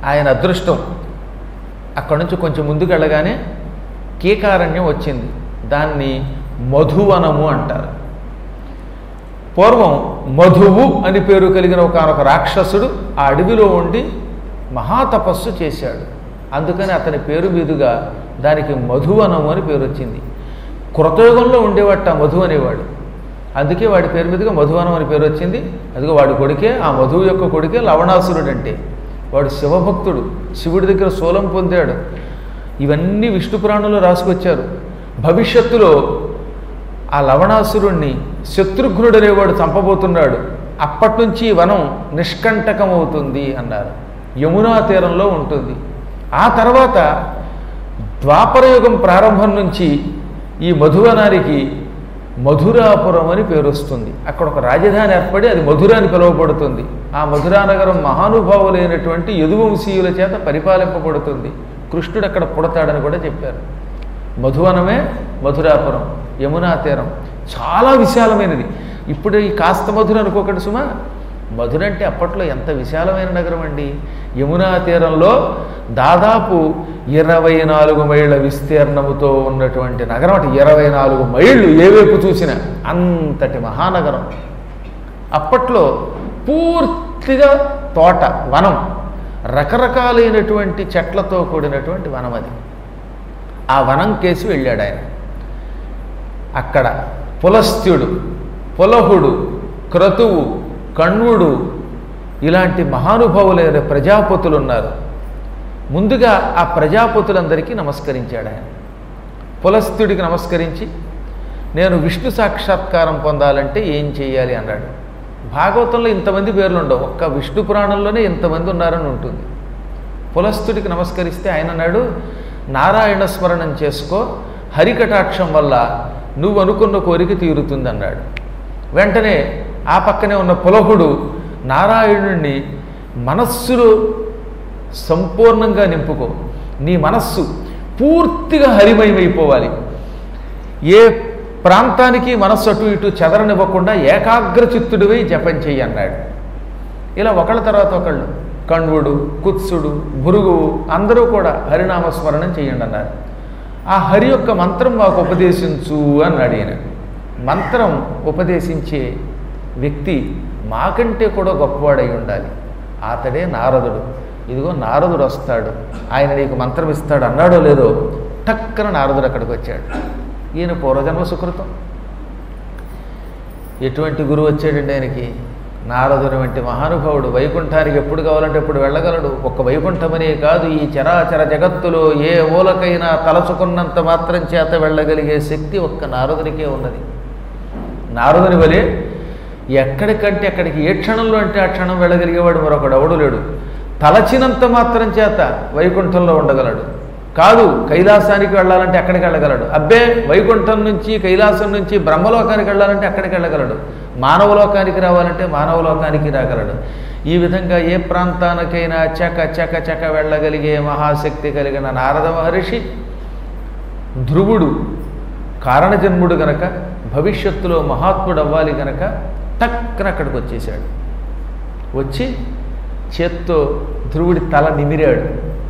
ఆయన అదృష్టం అక్కడి నుంచి కొంచెం ముందుకు వెళ్ళగానే కీకారణ్యం వచ్చింది దాన్ని మధువనము అంటారు పూర్వం మధువు అని పేరు కలిగిన ఒకనొక రాక్షసుడు ఆ అడవిలో ఉండి మహాతపస్సు చేశాడు అందుకని అతని పేరు మీదుగా దానికి మధువనము అని పేరు వచ్చింది కృతయుగంలో ఉండేవాట మధు అనేవాడు అందుకే వాడి పేరు మీదుగా మధువనం అని పేరు వచ్చింది అదిగో వాడి కొడుకే ఆ మధువు యొక్క కొడుకే లవణాసురుడు అంటే వాడు శివభక్తుడు శివుడి దగ్గర శూలం పొందాడు ఇవన్నీ విష్ణు పురాణంలో రాసుకొచ్చారు భవిష్యత్తులో ఆ లవణాసురుణ్ణి శత్రుఘ్నుడు అనేవాడు చంపబోతున్నాడు అప్పటి నుంచి ఈ వనం నిష్కంటకమవుతుంది అన్నారు యమునా తీరంలో ఉంటుంది ఆ తర్వాత ద్వాపరయుగం ప్రారంభం నుంచి ఈ మధువనానికి మధురాపురం అని పేరు వస్తుంది అక్కడ ఒక రాజధాని ఏర్పడి అది మధుర అని పిలువబడుతుంది ఆ మధురా నగరం మహానుభావులైనటువంటి యదువంశీయుల చేత పరిపాలింపబడుతుంది కృష్ణుడు అక్కడ పుడతాడని కూడా చెప్పారు మధువనమే మధురాపురం యమునా తీరం చాలా విశాలమైనది ఇప్పుడు ఈ కాస్త మధుర అనుకోకండి సుమా మధుర అంటే అప్పట్లో ఎంత విశాలమైన నగరం అండి యమునా తీరంలో దాదాపు ఇరవై నాలుగు మైళ్ళ విస్తీర్ణముతో ఉన్నటువంటి నగరం అంటే ఇరవై నాలుగు మైళ్ళు ఏ వైపు చూసినా అంతటి మహానగరం అప్పట్లో పూర్తిగా తోట వనం రకరకాలైనటువంటి చెట్లతో కూడినటువంటి వనం అది ఆ వనం కేసి వెళ్ళాడు ఆయన అక్కడ పులస్త్యుడు పులహుడు క్రతువు కణ్వుడు ఇలాంటి మహానుభావులైన ప్రజాపతులు ఉన్నారు ముందుగా ఆ ప్రజాపతులందరికీ నమస్కరించాడు ఆయన పులస్త్యుడికి నమస్కరించి నేను విష్ణు సాక్షాత్కారం పొందాలంటే ఏం చేయాలి అన్నాడు భాగవతంలో ఇంతమంది పేర్లు ఉండవు ఒక్క విష్ణు పురాణంలోనే ఇంతమంది ఉన్నారని ఉంటుంది పులస్తుడికి నమస్కరిస్తే ఆయన అన్నాడు నారాయణ స్మరణం చేసుకో హరికటాక్షం వల్ల నువ్వు అనుకున్న కోరిక తీరుతుంది అన్నాడు వెంటనే ఆ పక్కనే ఉన్న పులహుడు నారాయణుణ్ణి మనస్సులో సంపూర్ణంగా నింపుకో నీ మనస్సు పూర్తిగా హరిమయమైపోవాలి ఏ ప్రాంతానికి మనస్సు అటు ఇటు చెదరనివ్వకుండా ఏకాగ్ర చిత్తుడివై జపం చెయ్యి అన్నాడు ఇలా ఒకళ్ళ తర్వాత ఒకళ్ళు కణ్వుడు కుత్సుడు భృగువు అందరూ కూడా హరినామస్మరణం చేయండి అన్నారు ఆ హరి యొక్క మంత్రం మాకు ఉపదేశించు అన్నాడు ఈయన మంత్రం ఉపదేశించే వ్యక్తి మాకంటే కూడా గొప్పవాడై ఉండాలి అతడే నారదుడు ఇదిగో నారదుడు వస్తాడు ఆయన నీకు మంత్రం ఇస్తాడు అన్నాడో లేదో టక్కన నారదుడు అక్కడికి వచ్చాడు ఈయన పూర్వజన్మ సుకృతం ఎటువంటి గురువు వచ్చాడండి ఆయనకి నారదుని వంటి మహానుభావుడు వైకుంఠానికి ఎప్పుడు కావాలంటే ఎప్పుడు వెళ్ళగలడు ఒక్క వైకుంఠమనే కాదు ఈ చరాచర జగత్తులో ఏ మూలకైనా తలచుకున్నంత మాత్రం చేత వెళ్ళగలిగే శక్తి ఒక్క నారదునికే ఉన్నది నారదుని వలె ఎక్కడికంటే అక్కడికి ఏ క్షణంలో అంటే ఆ క్షణం వెళ్ళగలిగేవాడు మరొకడు ఎవడు లేడు తలచినంత మాత్రం చేత వైకుంఠంలో ఉండగలడు కాదు కైలాసానికి వెళ్ళాలంటే అక్కడికి వెళ్ళగలడు అబ్బే వైకుంఠం నుంచి కైలాసం నుంచి బ్రహ్మలోకానికి వెళ్ళాలంటే అక్కడికి వెళ్ళగలడు మానవలోకానికి రావాలంటే మానవలోకానికి రాగలడు ఈ విధంగా ఏ ప్రాంతానికైనా చక చక చక వెళ్ళగలిగే మహాశక్తి కలిగిన నారద మహర్షి ధ్రువుడు కారణజన్ముడు గనక భవిష్యత్తులో మహాత్ముడు అవ్వాలి గనక టక్కన అక్కడికి వచ్చేసాడు వచ్చి చేత్తో ధ్రువుడి తల నిమిరాడు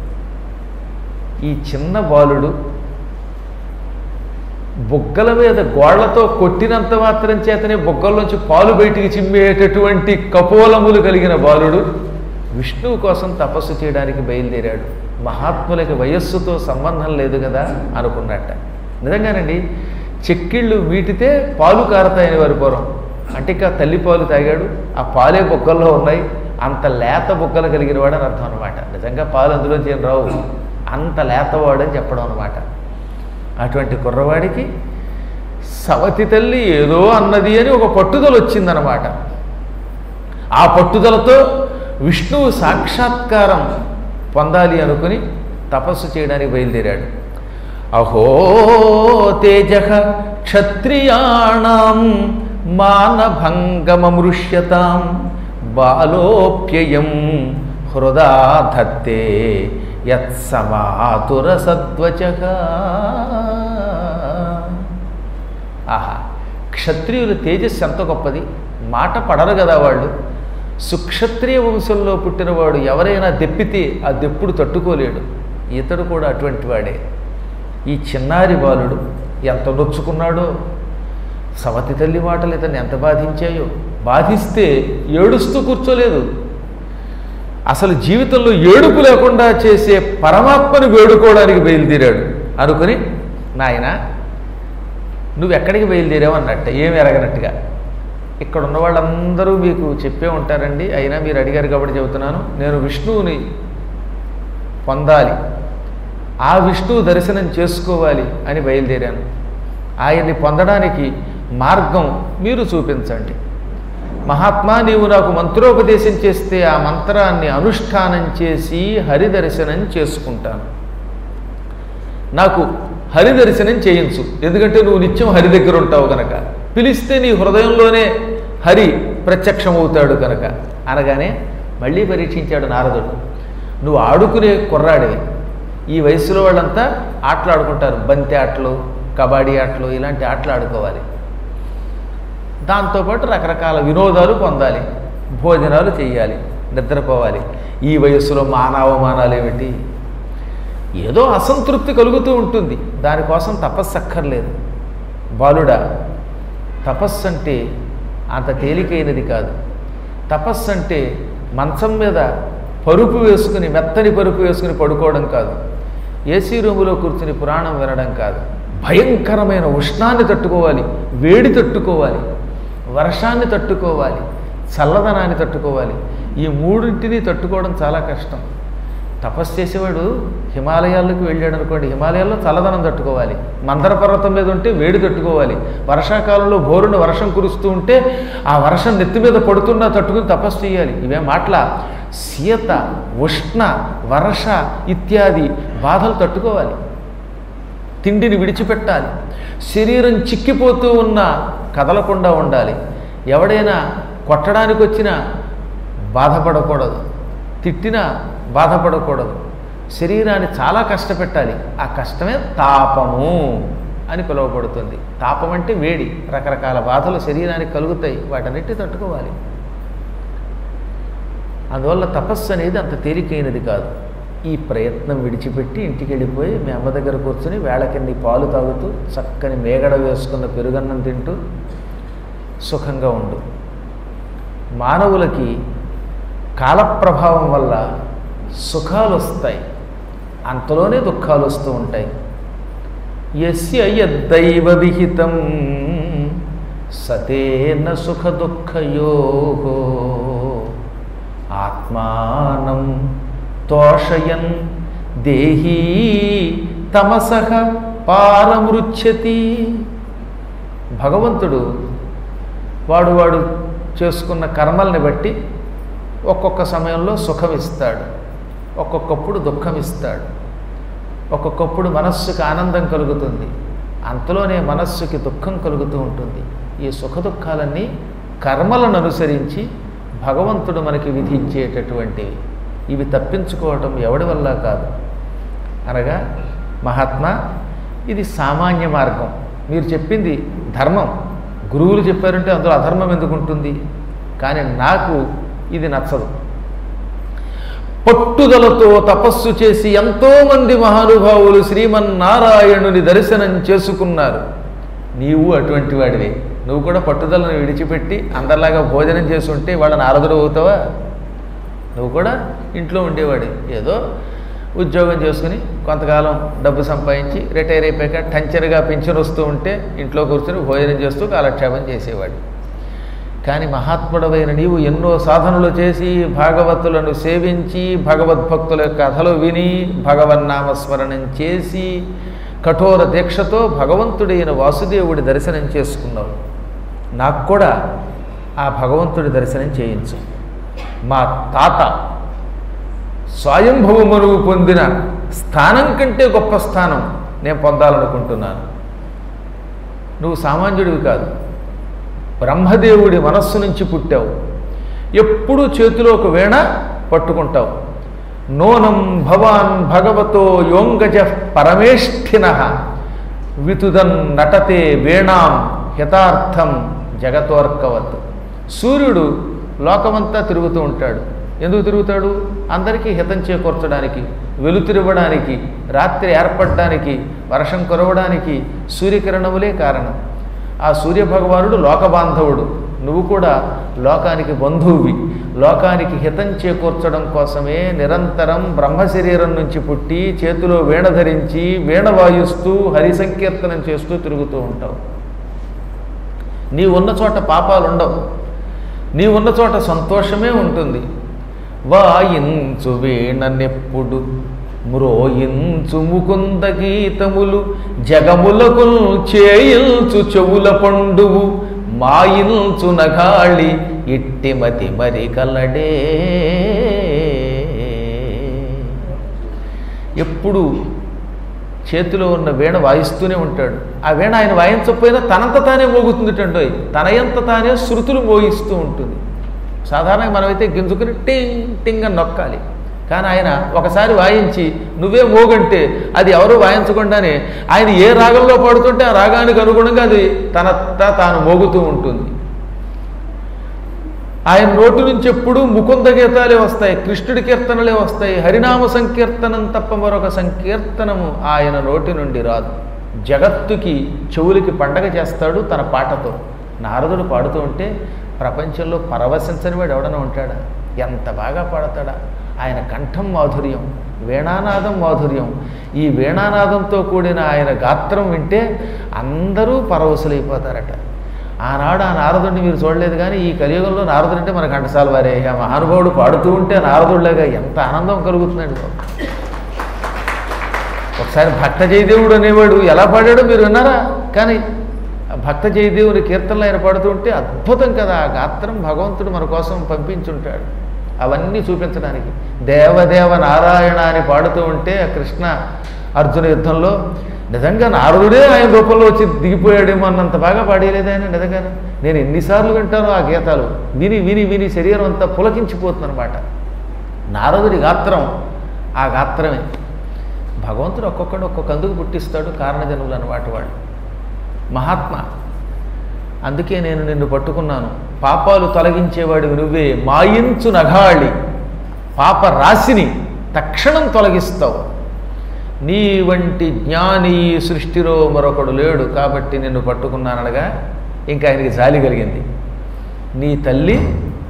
ఈ చిన్న బాలుడు బుగ్గల మీద గోళ్లతో కొట్టినంత మాత్రం చేతనే బుగ్గల్లోంచి పాలు బయటికి చిమ్మేటటువంటి కపోలములు కలిగిన బాలుడు విష్ణువు కోసం తపస్సు చేయడానికి బయలుదేరాడు మహాత్ములకి వయస్సుతో సంబంధం లేదు కదా అనుకున్నట్ట నిజంగానండి చెక్కిళ్ళు వీటితే పాలు కారతాయని వారి పూర్వం అంటే ఇక తల్లి పాలు తాగాడు ఆ పాలే బుగ్గల్లో ఉన్నాయి అంత లేత బుగ్గలు కలిగిన వాడు అని అర్థం అనమాట నిజంగా పాలు అందులోంచి ఏం రావు అంత లేతవాడు అని చెప్పడం అనమాట అటువంటి కుర్రవాడికి సవతి తల్లి ఏదో అన్నది అని ఒక పట్టుదల వచ్చిందనమాట ఆ పట్టుదలతో విష్ణువు సాక్షాత్కారం పొందాలి అనుకుని తపస్సు చేయడానికి బయలుదేరాడు అహో తేజ క్షత్రియాణం మానభంగమమృష్యతాం బాలోప్యయం హృదా ధత్తే యత్సమాతుర సద్వచ ఆహా క్షత్రియుల తేజస్సు ఎంత గొప్పది మాట పడరు కదా వాళ్ళు సుక్షత్రియ వంశంలో పుట్టినవాడు ఎవరైనా దెప్పితే ఆ దెప్పుడు తట్టుకోలేడు ఇతడు కూడా అటువంటి వాడే ఈ చిన్నారి బాలుడు ఎంత నొచ్చుకున్నాడో సవతి తల్లి మాటలు ఇతన్ని ఎంత బాధించాయో బాధిస్తే ఏడుస్తూ కూర్చోలేదు అసలు జీవితంలో ఏడుపు లేకుండా చేసే పరమాత్మను వేడుకోవడానికి బయలుదేరాడు అనుకుని నాయన నువ్వు ఎక్కడికి బయలుదేరావు అన్నట్ట ఏమి ఎరగనట్టుగా ఇక్కడ ఉన్న వాళ్ళందరూ మీకు చెప్పే ఉంటారండి అయినా మీరు అడిగారు కాబట్టి చెబుతున్నాను నేను విష్ణువుని పొందాలి ఆ విష్ణువు దర్శనం చేసుకోవాలి అని బయలుదేరాను ఆయన్ని పొందడానికి మార్గం మీరు చూపించండి మహాత్మా నీవు నాకు మంత్రోపదేశం చేస్తే ఆ మంత్రాన్ని అనుష్ఠానం చేసి హరి దర్శనం చేసుకుంటాను నాకు హరి దర్శనం చేయించు ఎందుకంటే నువ్వు నిత్యం హరి దగ్గర ఉంటావు కనుక పిలిస్తే నీ హృదయంలోనే హరి ప్రత్యక్షమవుతాడు కనుక అనగానే మళ్ళీ పరీక్షించాడు నారదుడు నువ్వు ఆడుకునే కుర్రాడివి ఈ వయసులో వాళ్ళంతా ఆటలు ఆడుకుంటారు బంతి ఆటలు కబడ్డీ ఆటలు ఇలాంటి ఆటలు ఆడుకోవాలి దాంతోపాటు రకరకాల వినోదాలు పొందాలి భోజనాలు చేయాలి నిద్రపోవాలి ఈ వయస్సులో మానవమానాలు ఏమిటి ఏదో అసంతృప్తి కలుగుతూ ఉంటుంది దానికోసం తపస్సు అక్కర్లేదు బాలుడా తపస్సు అంటే అంత తేలికైనది కాదు తపస్సు అంటే మంచం మీద పరుపు వేసుకుని మెత్తని పరుపు వేసుకుని పడుకోవడం కాదు ఏసీ రూములో కూర్చుని పురాణం వినడం కాదు భయంకరమైన ఉష్ణాన్ని తట్టుకోవాలి వేడి తట్టుకోవాలి వర్షాన్ని తట్టుకోవాలి చల్లదనాన్ని తట్టుకోవాలి ఈ మూడింటిని తట్టుకోవడం చాలా కష్టం తపస్సు చేసేవాడు హిమాలయాల్లోకి వెళ్ళాడు అనుకోండి హిమాలయాల్లో చల్లదనం తట్టుకోవాలి మందర పర్వతం మీద ఉంటే వేడి తట్టుకోవాలి వర్షాకాలంలో బోరున వర్షం కురుస్తూ ఉంటే ఆ వర్షం నెత్తి మీద పడుతున్నా తట్టుకుని తపస్సు చేయాలి ఇవే మాటల శీత ఉష్ణ వర్ష ఇత్యాది బాధలు తట్టుకోవాలి తిండిని విడిచిపెట్టాలి శరీరం చిక్కిపోతూ ఉన్న కదలకుండా ఉండాలి ఎవడైనా కొట్టడానికి వచ్చినా బాధపడకూడదు తిట్టినా బాధపడకూడదు శరీరాన్ని చాలా కష్టపెట్టాలి ఆ కష్టమే తాపము అని పిలువబడుతుంది తాపం అంటే వేడి రకరకాల బాధలు శరీరానికి కలుగుతాయి వాటన్నిటి తట్టుకోవాలి అందువల్ల తపస్సు అనేది అంత తేలికైనది కాదు ఈ ప్రయత్నం విడిచిపెట్టి ఇంటికి వెళ్ళిపోయి మీ అమ్మ దగ్గర కూర్చొని వేళకిన్ని పాలు తాగుతూ చక్కని మేగడ వేసుకున్న పెరుగన్నం తింటూ సుఖంగా ఉండు మానవులకి కాలప్రభావం వల్ల సుఖాలు వస్తాయి అంతలోనే దుఃఖాలు వస్తూ ఉంటాయి యస్య యద్దైవ విహితం సతేన సుఖ దుఃఖయో ఆత్మానం తోషయన్ దేహీ తమసహ పారమృచ్యతి భగవంతుడు వాడు వాడు చేసుకున్న కర్మల్ని బట్టి ఒక్కొక్క సమయంలో సుఖం ఇస్తాడు ఒక్కొక్కప్పుడు దుఃఖం ఇస్తాడు ఒక్కొక్కప్పుడు మనస్సుకి ఆనందం కలుగుతుంది అంతలోనే మనస్సుకి దుఃఖం కలుగుతూ ఉంటుంది ఈ సుఖ దుఃఖాలన్నీ కర్మలను అనుసరించి భగవంతుడు మనకి విధించేటటువంటివి ఇవి తప్పించుకోవటం ఎవడి వల్ల కాదు అనగా మహాత్మా ఇది సామాన్య మార్గం మీరు చెప్పింది ధర్మం గురువులు చెప్పారంటే అందులో అధర్మం ఎందుకు ఉంటుంది కానీ నాకు ఇది నచ్చదు పట్టుదలతో తపస్సు చేసి ఎంతోమంది మహానుభావులు శ్రీమన్నారాయణుని దర్శనం చేసుకున్నారు నీవు అటువంటి వాడివి నువ్వు కూడా పట్టుదలను విడిచిపెట్టి అందరిలాగా భోజనం చేసి ఉంటే వాళ్ళ నారదుడు అవుతావా నువ్వు కూడా ఇంట్లో ఉండేవాడి ఏదో ఉద్యోగం చేసుకుని కొంతకాలం డబ్బు సంపాదించి రిటైర్ అయిపోయాక టంచర్గా పింఛన్ వస్తూ ఉంటే ఇంట్లో కూర్చొని భోజనం చేస్తూ కాలక్షేపం చేసేవాడు కానీ మహాత్ముడవైన నీవు ఎన్నో సాధనలు చేసి భాగవతులను సేవించి భగవద్భక్తుల కథలు విని భగవన్నామస్మరణం చేసి కఠోర దీక్షతో భగవంతుడైన వాసుదేవుడి దర్శనం చేసుకున్నావు నాకు కూడా ఆ భగవంతుడి దర్శనం చేయించు మా తాత స్వయంభవమునువు పొందిన స్థానం కంటే గొప్ప స్థానం నేను పొందాలనుకుంటున్నాను నువ్వు సామాన్యుడివి కాదు బ్రహ్మదేవుడి మనస్సు నుంచి పుట్టావు ఎప్పుడూ చేతిలో ఒక వేణ పట్టుకుంటావు నోనం భవాన్ భగవతో యోంగజ పరమేష్ఠిన వితుదన్ నటతే వేణాం హితార్థం జగతోర్కవత్ సూర్యుడు లోకమంతా తిరుగుతూ ఉంటాడు ఎందుకు తిరుగుతాడు అందరికీ హితం చేకూర్చడానికి వెలుతురివ్వడానికి రాత్రి ఏర్పడడానికి వర్షం కురవడానికి సూర్యకిరణములే కారణం ఆ సూర్యభగవానుడు లోకబాంధవుడు నువ్వు కూడా లోకానికి బంధువువి లోకానికి హితం చేకూర్చడం కోసమే నిరంతరం బ్రహ్మ శరీరం నుంచి పుట్టి చేతిలో వీణ ధరించి వీణ వాయిస్తూ హరి సంకీర్తనం చేస్తూ తిరుగుతూ ఉంటావు నీ ఉన్న చోట పాపాలు ఉండవు నీ ఉన్న చోట సంతోషమే ఉంటుంది వాయించు వీణనెప్పుడు మ్రోయించు ముకుంద గీతములు జగములకు చేయించు చెవుల పండువు మాయించు నగాళి ఇట్టిమతి మరి కలడే ఎప్పుడు చేతిలో ఉన్న వీణ వాయిస్తూనే ఉంటాడు ఆ వీణ ఆయన వాయించకపోయినా తనంత తానే మోగుతుందిటండో తనయంత తానే శృతులు మోగిస్తూ ఉంటుంది సాధారణంగా మనమైతే గింజుకుని టింగ్ టింగ్ అని నొక్కాలి కానీ ఆయన ఒకసారి వాయించి నువ్వే మోగంటే అది ఎవరు వాయించకుండానే ఆయన ఏ రాగంలో పాడుతుంటే ఆ రాగానికి అనుగుణంగా అది తనంతా తాను మోగుతూ ఉంటుంది ఆయన నోటి నుంచి ఎప్పుడూ ముకుంద గీతాలే వస్తాయి కృష్ణుడి కీర్తనలే వస్తాయి హరినామ సంకీర్తనం తప్ప మరొక సంకీర్తనము ఆయన నోటి నుండి రాదు జగత్తుకి చెవులకి పండగ చేస్తాడు తన పాటతో నారదుడు పాడుతూ ఉంటే ప్రపంచంలో పరవశించని వాడు ఎవడన్నా ఉంటాడా ఎంత బాగా పాడతాడా ఆయన కంఠం మాధుర్యం వీణానాదం మాధుర్యం ఈ వీణానాదంతో కూడిన ఆయన గాత్రం వింటే అందరూ పరవశులైపోతారట ఆనాడు ఆ నారదుడిని మీరు చూడలేదు కానీ ఈ కలియుగంలో నారదుడు అంటే మన ఘంటసాల వారే ఆ మహానుభావుడు పాడుతూ ఉంటే నారదుడిలాగా ఎంత ఆనందం కలుగుతుందండి బాబు. ఒకసారి భక్త జయదేవుడు అనేవాడు ఎలా పాడాడో మీరు విన్నారా కానీ ఆ భక్త జయదేవుని కీర్తనలు ఆయన పాడుతూ ఉంటే అద్భుతం కదా ఆ గాత్రం భగవంతుడు మన కోసం పంపించుంటాడు అవన్నీ చూపించడానికి దేవదేవ నారాయణ అని పాడుతూ ఉంటే ఆ కృష్ణ అర్జున యుద్ధంలో నిజంగా నారదుడే ఆయన రూపంలో వచ్చి దిగిపోయాడేమో అన్నంత బాగా పాడేయలేదు ఆయన నిజంగానే నేను ఎన్నిసార్లు వింటానో ఆ గీతాలు విని విని విని శరీరం అంతా పులకించిపోతుంది అనమాట నారదుడి గాత్రం ఆ గాత్రమే భగవంతుడు ఒక్కొక్కడు ఒక్కొక్క అందుకు పుట్టిస్తాడు కారణజనులు అన్నమాట వాళ్ళు మహాత్మా అందుకే నేను నిన్ను పట్టుకున్నాను పాపాలు తొలగించేవాడివి నువ్వే మాయించు నగాళి పాప రాశిని తక్షణం తొలగిస్తావు నీ వంటి జ్ఞాని ఈ సృష్టిలో మరొకడు లేడు కాబట్టి నిన్ను పట్టుకున్నాననగా ఇంకా ఆయనకి జాలి కలిగింది నీ తల్లి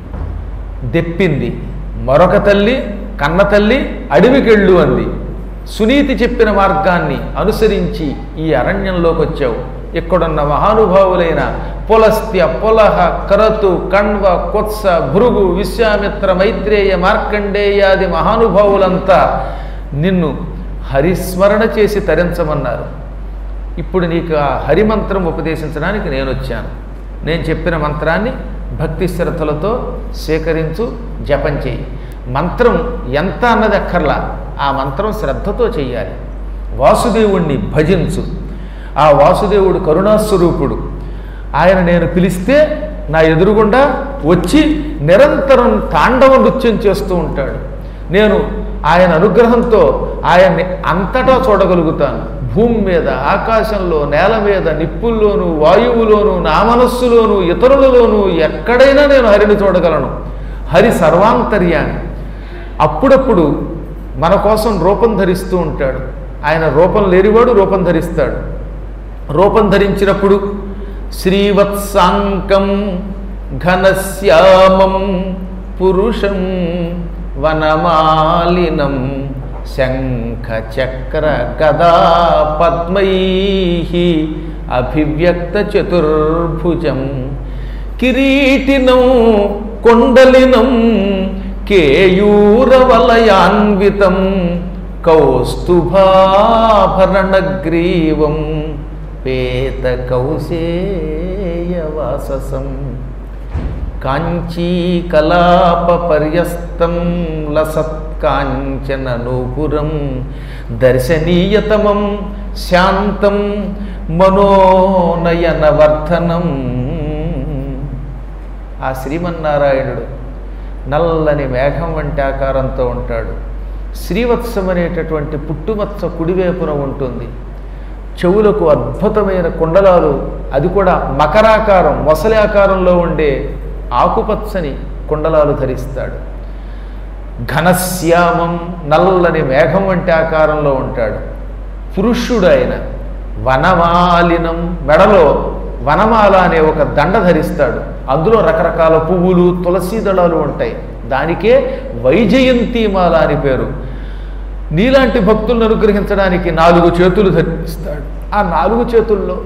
దెప్పింది మరొక తల్లి కన్న తల్లి అడవికెళ్ళు అంది సునీతి చెప్పిన మార్గాన్ని అనుసరించి ఈ అరణ్యంలోకి వచ్చావు ఇక్కడున్న మహానుభావులైన పులస్త్య పులహ కరతు కణ్వ కొత్స భృగు విశ్వామిత్ర మైత్రేయ మార్కండేయాది మహానుభావులంతా నిన్ను హరిస్మరణ చేసి తరించమన్నారు ఇప్పుడు నీకు ఆ హరిమంత్రం ఉపదేశించడానికి నేను వచ్చాను నేను చెప్పిన మంత్రాన్ని భక్తి శ్రద్ధలతో స్వీకరించు జపం చేయి మంత్రం ఎంత అన్నది అక్కర్లా ఆ మంత్రం శ్రద్ధతో చెయ్యాలి వాసుదేవుణ్ణి భజించు ఆ వాసుదేవుడు కరుణాస్వరూపుడు ఆయన నేను పిలిస్తే నా ఎదురుగుండా వచ్చి నిరంతరం తాండవ నృత్యం చేస్తూ ఉంటాడు నేను ఆయన అనుగ్రహంతో ఆయన్ని అంతటా చూడగలుగుతాను భూమి మీద ఆకాశంలో నేల మీద నిప్పుల్లోనూ వాయువులోనూ నా మనస్సులోనూ ఇతరులలోనూ ఎక్కడైనా నేను హరిని చూడగలను హరి సర్వాంతర్యాన్ని అప్పుడప్పుడు మన కోసం రూపం ధరిస్తూ ఉంటాడు ఆయన రూపం లేనివాడు రూపం ధరిస్తాడు రూపం ధరించినప్పుడు శ్రీవత్సాంకం ఘనశ్యామం పురుషం వనమాలినం శంఖ చక్ర గదా పద్మై అభివ్యక్త చతుర్భుజం కిరీటినం కొండలినం కేయూరవలయాన్వితం కౌస్తుభాభరణగ్రీవం పేత కౌసేయవాససం కాంచీకలాపపర్యస్తం లసత్కాంచన నూపురం దర్శనీయతమం శాంతం మనోనయనవర్ధనం ఆ శ్రీమన్నారాయణుడు నల్లని మేఘం వంటి ఆకారంతో ఉంటాడు శ్రీవత్సం అనేటటువంటి పుట్టుమత్స కుడివైపున ఉంటుంది చెవులకు అద్భుతమైన కుండలాలు అది కూడా మకరాకారం మొసలి ఆకారంలో ఉండే ఆకుపచ్చని కుండలాలు ధరిస్తాడు ఘనశ్యామం నల్లని మేఘం వంటి ఆకారంలో ఉంటాడు పురుషుడు ఆయన వనమాలినం మెడలో వనమాల అనే ఒక దండ ధరిస్తాడు అందులో రకరకాల పువ్వులు తులసి దళాలు ఉంటాయి దానికే వైజయంతిమాల అని పేరు నీలాంటి భక్తులను అనుగ్రహించడానికి నాలుగు చేతులు ధరిస్తాడు ఆ నాలుగు చేతుల్లో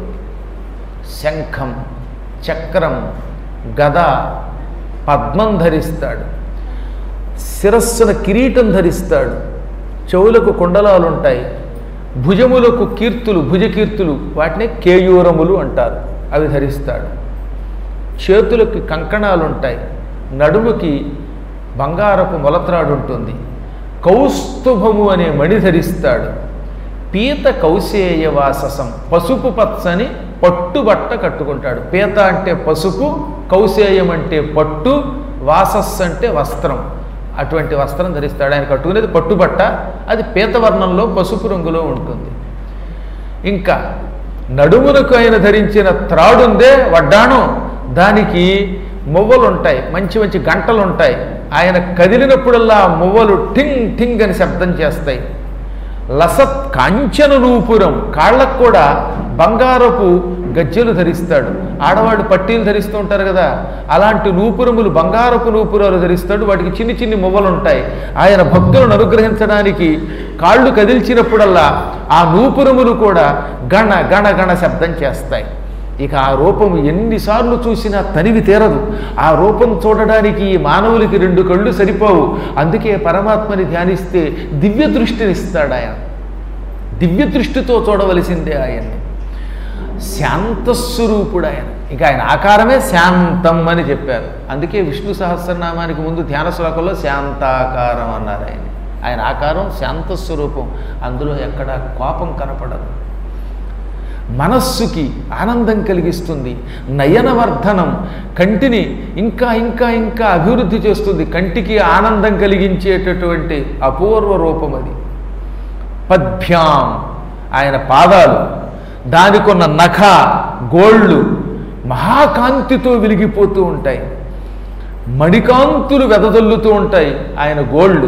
శంఖం చక్రం గద పద్మం ధరిస్తాడు శిరస్సున కిరీటం ధరిస్తాడు చెవులకు కుండలాలు ఉంటాయి భుజములకు కీర్తులు భుజకీర్తులు వాటిని కేయూరములు అంటారు అవి ధరిస్తాడు చేతులకి కంకణాలు ఉంటాయి నడుముకి బంగారపు మొలత్రాడు ఉంటుంది కౌస్తుభము అనే మణి ధరిస్తాడు పీత కౌశేయ వాససం పసుపు పచ్చని పట్టుబట్ట కట్టుకుంటాడు పీత అంటే పసుపు కౌశేయం అంటే పట్టు వాసస్ అంటే వస్త్రం అటువంటి వస్త్రం ధరిస్తాడు ఆయన కట్టుకునేది పట్టుబట్ట అది పీతవర్ణంలో పసుపు రంగులో ఉంటుంది ఇంకా నడుమునకు ఆయన ధరించిన త్రాడుందే వడ్డాణం దానికి మువ్వలు ఉంటాయి మంచి మంచి గంటలు ఉంటాయి ఆయన కదిలినప్పుడల్లా ఆ మువ్వలు టింగ్ టింగ్ అని శబ్దం చేస్తాయి లసత్ కాంచన నూపురం కాళ్ళకు కూడా బంగారపు గజ్జెలు ధరిస్తాడు ఆడవాళ్ళు పట్టీలు ధరిస్తూ ఉంటారు కదా అలాంటి నూపురములు బంగారపు నూపురాలు ధరిస్తాడు వాటికి చిన్ని చిన్ని మువ్వలు ఉంటాయి ఆయన భక్తులను అనుగ్రహించడానికి కాళ్ళు కదిల్చినప్పుడల్లా ఆ నూపురములు కూడా గణ గణ గణ శబ్దం చేస్తాయి ఇక ఆ రూపం ఎన్నిసార్లు చూసినా తనివి తీరదు ఆ రూపం చూడడానికి ఈ మానవులకి రెండు కళ్ళు సరిపోవు అందుకే పరమాత్మని ధ్యానిస్తే దివ్య దృష్టిని ఇస్తాడు ఆయన దివ్య దృష్టితో చూడవలసిందే ఆయన్ని శాంతస్వరూపుడు ఆయన ఇంకా ఆయన ఆకారమే శాంతం అని చెప్పారు అందుకే విష్ణు సహస్రనామానికి ముందు ధ్యాన శ్లోకంలో శాంతాకారం అన్నారు ఆయన ఆయన ఆకారం శాంతస్వరూపం అందులో ఎక్కడ కోపం కనపడదు మనస్సుకి ఆనందం కలిగిస్తుంది నయనవర్ధనం కంటిని ఇంకా ఇంకా ఇంకా అభివృద్ధి చేస్తుంది కంటికి ఆనందం కలిగించేటటువంటి అపూర్వ రూపం అది పద్భ్యాం ఆయన పాదాలు దానికున్న నఖ గోళ్ళు మహాకాంతితో వెలిగిపోతూ ఉంటాయి మణికాంతులు వెదజల్లుతూ ఉంటాయి ఆయన గోళ్ళు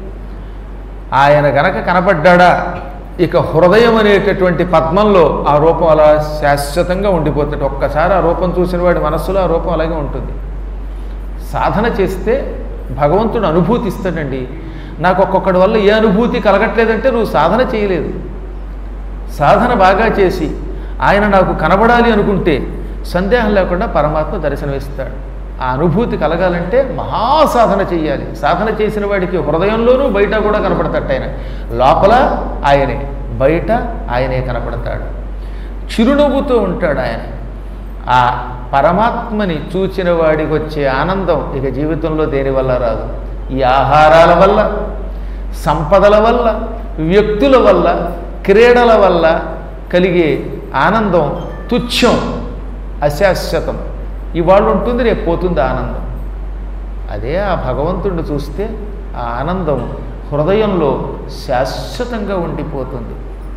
ఆయన గనక కనపడ్డాడా ఇక హృదయం అనేటటువంటి పద్మంలో ఆ రూపం అలా శాశ్వతంగా ఉండిపోతుంది ఒక్కసారి ఆ రూపం చూసిన వాడి మనస్సులో ఆ రూపం అలాగే ఉంటుంది సాధన చేస్తే భగవంతుడు అనుభూతి ఇస్తాడండి నాకు ఒక్కొక్కడి వల్ల ఏ అనుభూతి కలగట్లేదంటే నువ్వు సాధన చేయలేదు సాధన బాగా చేసి ఆయన నాకు కనబడాలి అనుకుంటే సందేహం లేకుండా పరమాత్మ దర్శనమిస్తాడు ఆ అనుభూతి కలగాలంటే మహాసాధన చెయ్యాలి సాధన చేసిన వాడికి హృదయంలోనూ బయట కూడా కనపడతాడు ఆయన లోపల ఆయనే బయట ఆయనే కనపడతాడు చిరునవ్వుతో ఉంటాడు ఆయన ఆ పరమాత్మని చూచిన వాడికి వచ్చే ఆనందం ఇక జీవితంలో దేని వల్ల రాదు ఈ ఆహారాల వల్ల సంపదల వల్ల వ్యక్తుల వల్ల క్రీడల వల్ల కలిగే ఆనందం తుచ్చం అశాశ్వతం ఇవాళ ఉంటుంది రేపు పోతుంది ఆనందం అదే ఆ భగవంతుడిని చూస్తే ఆ ఆనందం హృదయంలో శాశ్వతంగా ఉండిపోతుంది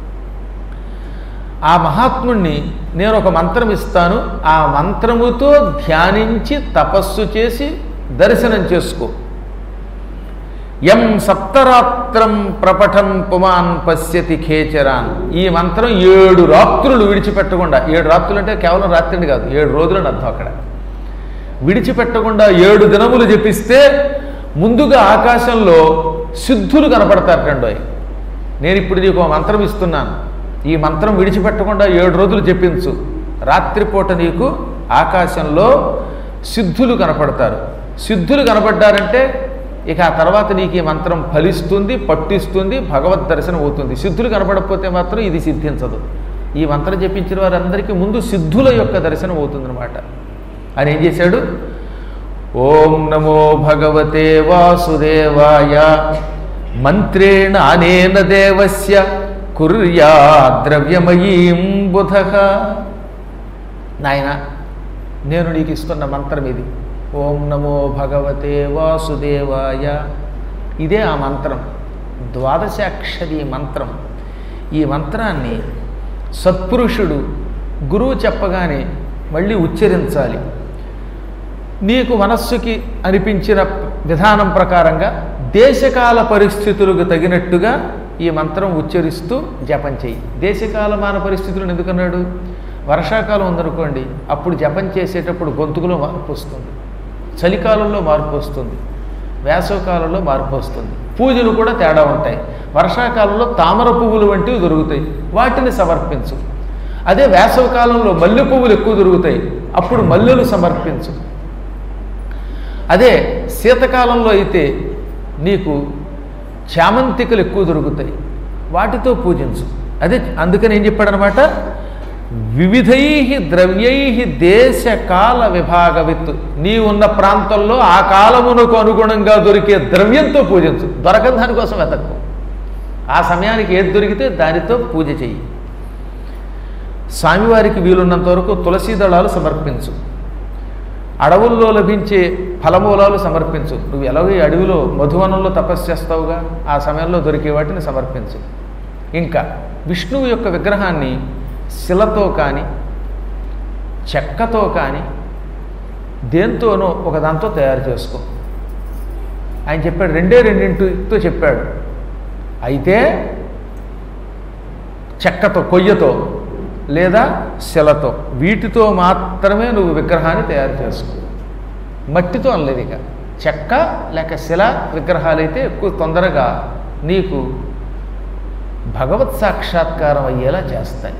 ఆ మహాత్ముణ్ణి నేను ఒక మంత్రం ఇస్తాను ఆ మంత్రముతో ధ్యానించి తపస్సు చేసి దర్శనం చేసుకో యం సప్తరాత్రం ప్రపఠం పుమాన్ పశ్యతి ఖేచరాన్ ఈ మంత్రం ఏడు రాత్రులు విడిచిపెట్టకుండా ఏడు రాత్రులు అంటే కేవలం రాత్రిని కాదు ఏడు రోజులని అర్థం అక్కడ విడిచిపెట్టకుండా ఏడు దినములు జపిస్తే ముందుగా ఆకాశంలో సిద్ధులు కనపడతారటండోయ్ నేను ఇప్పుడు నీకు ఒక మంత్రం ఇస్తున్నాను ఈ మంత్రం విడిచిపెట్టకుండా ఏడు రోజులు జపించు రాత్రిపూట నీకు ఆకాశంలో సిద్ధులు కనపడతారు సిద్ధులు కనపడ్డారంటే ఇక ఆ తర్వాత నీకు ఈ మంత్రం ఫలిస్తుంది పట్టిస్తుంది భగవద్ దర్శనం అవుతుంది సిద్ధులు కనపడకపోతే మాత్రం ఇది సిద్ధించదు ఈ మంత్రం జపించిన వారందరికీ ముందు సిద్ధుల యొక్క దర్శనం అవుతుందన్నమాట అని ఏం చేశాడు ఓం నమో భగవతే వాసుదేవాయ మంత్రేణ అనేన దేవస్య కుర్యా ద్రవ్యమయీం బుధ నాయన నేను నీకు ఇస్తున్న మంత్రం ఇది ఓం నమో భగవతే వాసుదేవాయ ఇదే ఆ మంత్రం ద్వాదశాక్షరి మంత్రం ఈ మంత్రాన్ని సత్పురుషుడు గురువు చెప్పగానే మళ్ళీ ఉచ్చరించాలి నీకు మనస్సుకి అనిపించిన విధానం ప్రకారంగా దేశకాల పరిస్థితులకు తగినట్టుగా ఈ మంత్రం ఉచ్చరిస్తూ జపం చెయ్యి దేశకాలమాన పరిస్థితులను ఎందుకన్నాడు వర్షాకాలం ఉందనుకోండి అప్పుడు జపం చేసేటప్పుడు గొంతుకులో మార్పు వస్తుంది చలికాలంలో మార్పు వస్తుంది వేసవకాలంలో మార్పు వస్తుంది పూజలు కూడా తేడా ఉంటాయి వర్షాకాలంలో తామర పువ్వులు వంటివి దొరుకుతాయి వాటిని సమర్పించు అదే వేసవకాలంలో మల్లె పువ్వులు ఎక్కువ దొరుకుతాయి అప్పుడు మల్లెలు సమర్పించు అదే శీతకాలంలో అయితే నీకు చామంతికలు ఎక్కువ దొరుకుతాయి వాటితో పూజించు అదే అందుకని ఏం చెప్పాడనమాట వివిధై ద్రవ్యై దేశ కాల విభాగవిత్ నీ ఉన్న ప్రాంతంలో ఆ కాలమునకు అనుగుణంగా దొరికే ద్రవ్యంతో పూజించు దొరకని దానికోసం వెతక్కు ఆ సమయానికి ఏది దొరికితే దానితో పూజ చెయ్యి స్వామివారికి వీలున్నంత వరకు తులసీ దళాలు సమర్పించు అడవుల్లో లభించే ఫలమూలాలు సమర్పించు నువ్వు ఎలాగో ఈ అడవిలో మధువనంలో తపస్సు చేస్తావుగా ఆ సమయంలో దొరికే వాటిని సమర్పించు ఇంకా విష్ణువు యొక్క విగ్రహాన్ని శిలతో కానీ చెక్కతో కానీ దేంతోనో ఒక దాంతో తయారు చేసుకో ఆయన చెప్పాడు రెండే రెండింటితో చెప్పాడు అయితే చెక్కతో కొయ్యతో లేదా శిలతో వీటితో మాత్రమే నువ్వు విగ్రహాన్ని తయారు చేసుకో మట్టితో అనలేదు ఇక చెక్క లేక శిల విగ్రహాలైతే ఎక్కువ తొందరగా నీకు భగవత్ సాక్షాత్కారం అయ్యేలా చేస్తాయి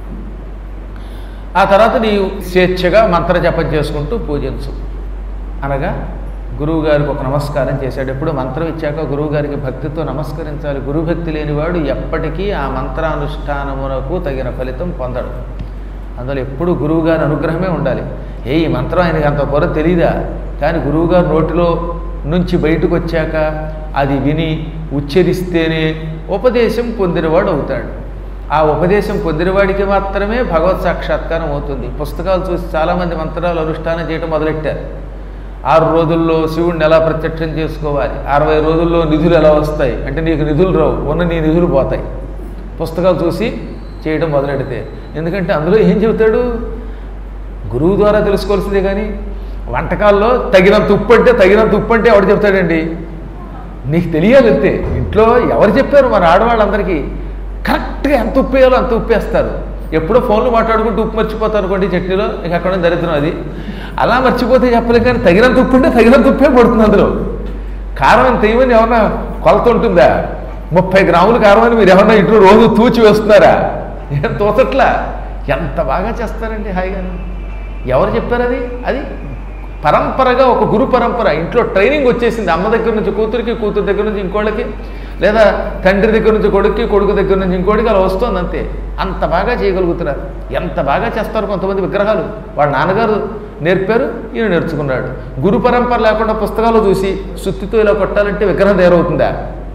ఆ తర్వాత నీవు స్వేచ్ఛగా మంత్ర జపం చేసుకుంటూ పూజించు అనగా గురువు గారికి ఒక నమస్కారం చేశాడు ఎప్పుడు మంత్రం ఇచ్చాక గురువు గారికి భక్తితో నమస్కరించాలి గురు భక్తి లేనివాడు ఎప్పటికీ ఆ మంత్రానుష్ఠానమునకు తగిన ఫలితం పొందడు అందులో ఎప్పుడు గురువు గారి అనుగ్రహమే ఉండాలి ఏ ఈ మంత్రం ఆయనకి అంత పొర తెలియదా కానీ గురువుగారు నోటిలో నుంచి బయటకు వచ్చాక అది విని ఉచ్చరిస్తేనే ఉపదేశం పొందినవాడు అవుతాడు ఆ ఉపదేశం పొందినవాడికి మాత్రమే భగవత్ సాక్షాత్కారం అవుతుంది పుస్తకాలు చూసి చాలామంది మంత్రాలు అనుష్ఠానం చేయడం మొదలెట్టారు ఆరు రోజుల్లో శివుణ్ణి ఎలా ప్రత్యక్షం చేసుకోవాలి అరవై రోజుల్లో నిధులు ఎలా వస్తాయి అంటే నీకు నిధులు రావు ఉన్న నీ నిధులు పోతాయి పుస్తకాలు చూసి చేయడం మొదలెడితే ఎందుకంటే అందులో ఏం చెబుతాడు గురువు ద్వారా తెలుసుకోవాల్సిందే కానీ వంటకాల్లో తగినంత ఉప్పు అంటే తగినంత ఉప్పు అంటే ఎవడు చెప్తాడండి నీకు తెలియాలి అంతే ఇంట్లో ఎవరు చెప్పారు మన ఆడవాళ్ళందరికీ కరెక్ట్గా ఎంత ఉప్పు వేయాలో అంత ఉప్పు వేస్తారు ఎప్పుడో ఫోన్లు మాట్లాడుకుంటూ ఉప్పు మర్చిపోతారు అనుకోండి చట్నీలో ఇక అక్కడ దరిద్రం అది అలా మర్చిపోతే చెప్పలేదు కానీ తగినంత ఉప్పు ఉంటే తగినంత ఉప్పే పడుతుంది అందులో కారం ఎంత ఏమని ఏమన్నా కొలత ఉంటుందా ముప్పై గ్రాములు కారం అని మీరు ఏమన్నా ఇంట్లో రోజు తూచి వేస్తున్నారా ఏం తోచట్లా ఎంత బాగా చేస్తారండి హాయిగా ఎవరు చెప్పారు అది అది పరంపరగా ఒక గురు పరంపర ఇంట్లో ట్రైనింగ్ వచ్చేసింది అమ్మ దగ్గర నుంచి కూతురికి కూతురు దగ్గర నుంచి ఇంకోళ్ళకి లేదా తండ్రి దగ్గర నుంచి కొడుక్కి కొడుకు దగ్గర నుంచి ఇంకోటికి అలా వస్తుంది అంతే అంత బాగా చేయగలుగుతున్నారు ఎంత బాగా చేస్తారు కొంతమంది విగ్రహాలు వాళ్ళ నాన్నగారు నేర్పారు ఈయన నేర్చుకున్నాడు గురు పరంపర లేకుండా పుస్తకాలు చూసి సుత్తితో ఇలా కొట్టాలంటే విగ్రహం తయారవుతుందా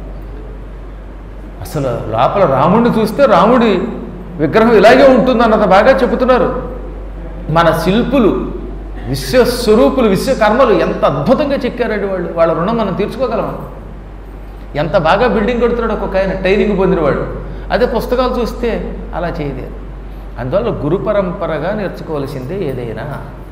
అసలు లోపల రాముడిని చూస్తే రాముడి విగ్రహం ఇలాగే ఉంటుందన్నంత బాగా చెబుతున్నారు మన శిల్పులు విశ్వస్వరూపులు విశ్వకర్మలు ఎంత అద్భుతంగా చెక్కారండి వాళ్ళు వాళ్ళ రుణం మనం తీర్చుకోగలమా ఎంత బాగా బిల్డింగ్ కడుతున్నాడు ఒక్కొక్క ఆయన ట్రైనింగ్ పొందినవాడు అదే పుస్తకాలు చూస్తే అలా చేయలేదు అందువల్ల గురు పరంపరగా నేర్చుకోవాల్సిందే ఏదైనా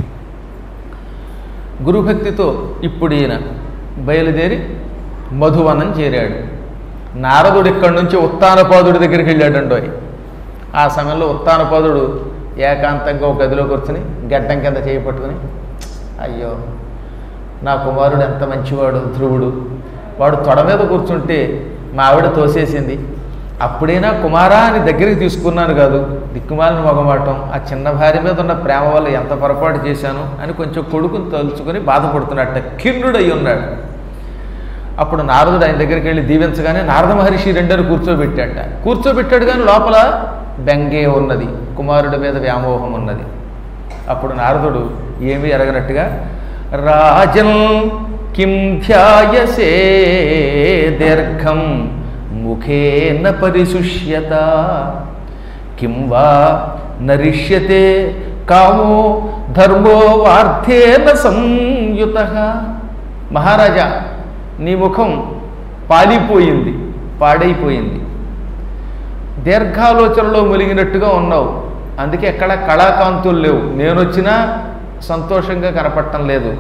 గురుభక్తితో ఇప్పుడు ఈయన బయలుదేరి మధువనం చేరాడు నారదుడు ఇక్కడి నుంచి ఉత్తానపాదుడి దగ్గరికి వెళ్ళాడండోయ్ ఆ సమయంలో ఉత్తానపాదుడు ఏకాంతంగా ఒక గదిలో కూర్చుని గడ్డం కింద చేయి పట్టుకుని అయ్యో నా కుమారుడు ఎంత మంచివాడు ధ్రువుడు వాడు తొడ మీద కూర్చుంటే మా ఆవిడ తోసేసింది అప్పుడైనా కుమారా అని దగ్గరికి తీసుకున్నాను కాదు దిక్కుమాలిన మొగమాటం ఆ చిన్న భార్య మీద ఉన్న ప్రేమ వల్ల ఎంత పొరపాటు చేశాను అని కొంచెం కొడుకుని తలుచుకొని బాధపడుతున్నట్ట కిన్నుడై ఉన్నాడు అప్పుడు నారదుడు ఆయన దగ్గరికి వెళ్ళి దీవించగానే నారద మహర్షి రెండరు కూర్చోబెట్టాట కూర్చోబెట్టాడు కానీ లోపల బెంగే ఉన్నది కుమారుడి మీద వ్యామోహం ఉన్నది అప్పుడు నారదుడు ఏమీ ఎరగనట్టుగా రాజన్ కిం ధ్యాయసే దీర్ఘం ముఖేన పరిశుష్యత కిం వా నరిష్యతే కామో ధర్మో వార్థేన సంయుత మహారాజా నీ ముఖం పాలిపోయింది పాడైపోయింది దీర్ఘాలోచనలో మునిగినట్టుగా ఉన్నావు అందుకే ఎక్కడ కళాకాంతులు లేవు నేను వచ్చినా సంతోషంగా కనపడటం లేదు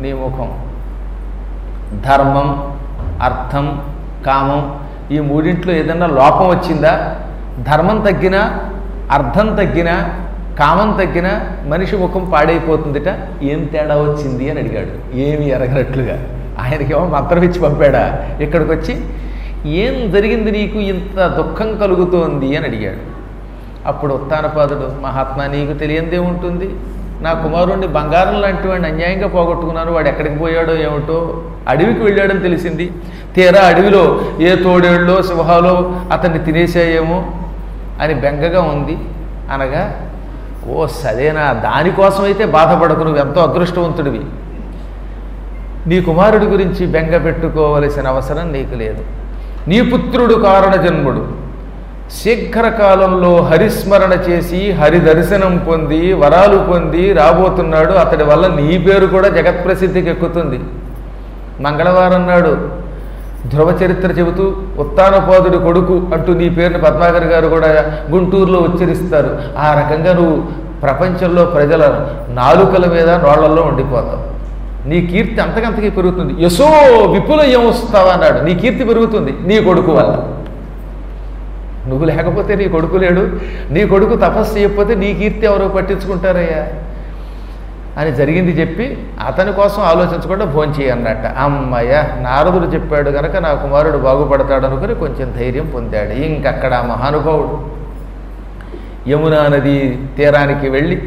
నీ ముఖం ధర్మం అర్థం కామం ఈ మూడింట్లో ఏదన్నా లోపం వచ్చిందా ధర్మం తగ్గినా అర్థం తగ్గినా కామం తగ్గినా మనిషి ముఖం పాడైపోతుందిట ఏం తేడా వచ్చింది అని అడిగాడు ఏమి ఎరగనట్లుగా ఆయనకేమో మంత్రం ఇచ్చి పంపాడా ఇక్కడికి వచ్చి ఏం జరిగింది నీకు ఇంత దుఃఖం కలుగుతోంది అని అడిగాడు అప్పుడు ఉత్తానపాదుడు మహాత్మా నీకు తెలియందే ఉంటుంది నా కుమారుణ్ణి బంగారం లాంటి వాడిని అన్యాయంగా పోగొట్టుకున్నాను వాడు ఎక్కడికి పోయాడో ఏమిటో అడవికి వెళ్ళాడని తెలిసింది తీరా అడవిలో ఏ తోడేళ్ళో సింహాలో అతన్ని తినేసాయేమో అని బెంగగా ఉంది అనగా ఓ సదేనా దానికోసం అయితే బాధపడకు నువ్వు ఎంతో అదృష్టవంతుడివి నీ కుమారుడి గురించి బెంగ పెట్టుకోవలసిన అవసరం నీకు లేదు నీ పుత్రుడు కారణ జన్ముడు శీఘ్రకాలంలో హరిస్మరణ చేసి హరి దర్శనం పొంది వరాలు పొంది రాబోతున్నాడు అతడి వల్ల నీ పేరు కూడా జగత్ప్రసిద్ధికి ఎక్కుతుంది మంగళవారం నాడు ధ్రువ చరిత్ర చెబుతూ ఉత్తానపాదుడి కొడుకు అంటూ నీ పేరుని పద్మాకర్ గారు కూడా గుంటూరులో ఉచ్చరిస్తారు ఆ రకంగా నువ్వు ప్రపంచంలో ప్రజల నాలుకల మీద నోళ్లలో ఉండిపోతావు నీ కీర్తి అంతకంతకీ పెరుగుతుంది యశో విపుల ఏమొస్తావా అన్నాడు నీ కీర్తి పెరుగుతుంది నీ కొడుకు వల్ల నువ్వు లేకపోతే నీ కొడుకు లేడు నీ కొడుకు తపస్సు చేయకపోతే నీ కీర్తి ఎవరో పట్టించుకుంటారయ్యా అని జరిగింది చెప్పి అతని కోసం ఆలోచించకుండా భోంచేయి అన్నట్ట అమ్మయ్య నారదుడు చెప్పాడు కనుక నా కుమారుడు బాగుపడతాడు అనుకుని కొంచెం ధైర్యం పొందాడు ఇంకక్కడ ఆ మహానుభావుడు యమునా నది తీరానికి వెళ్ళి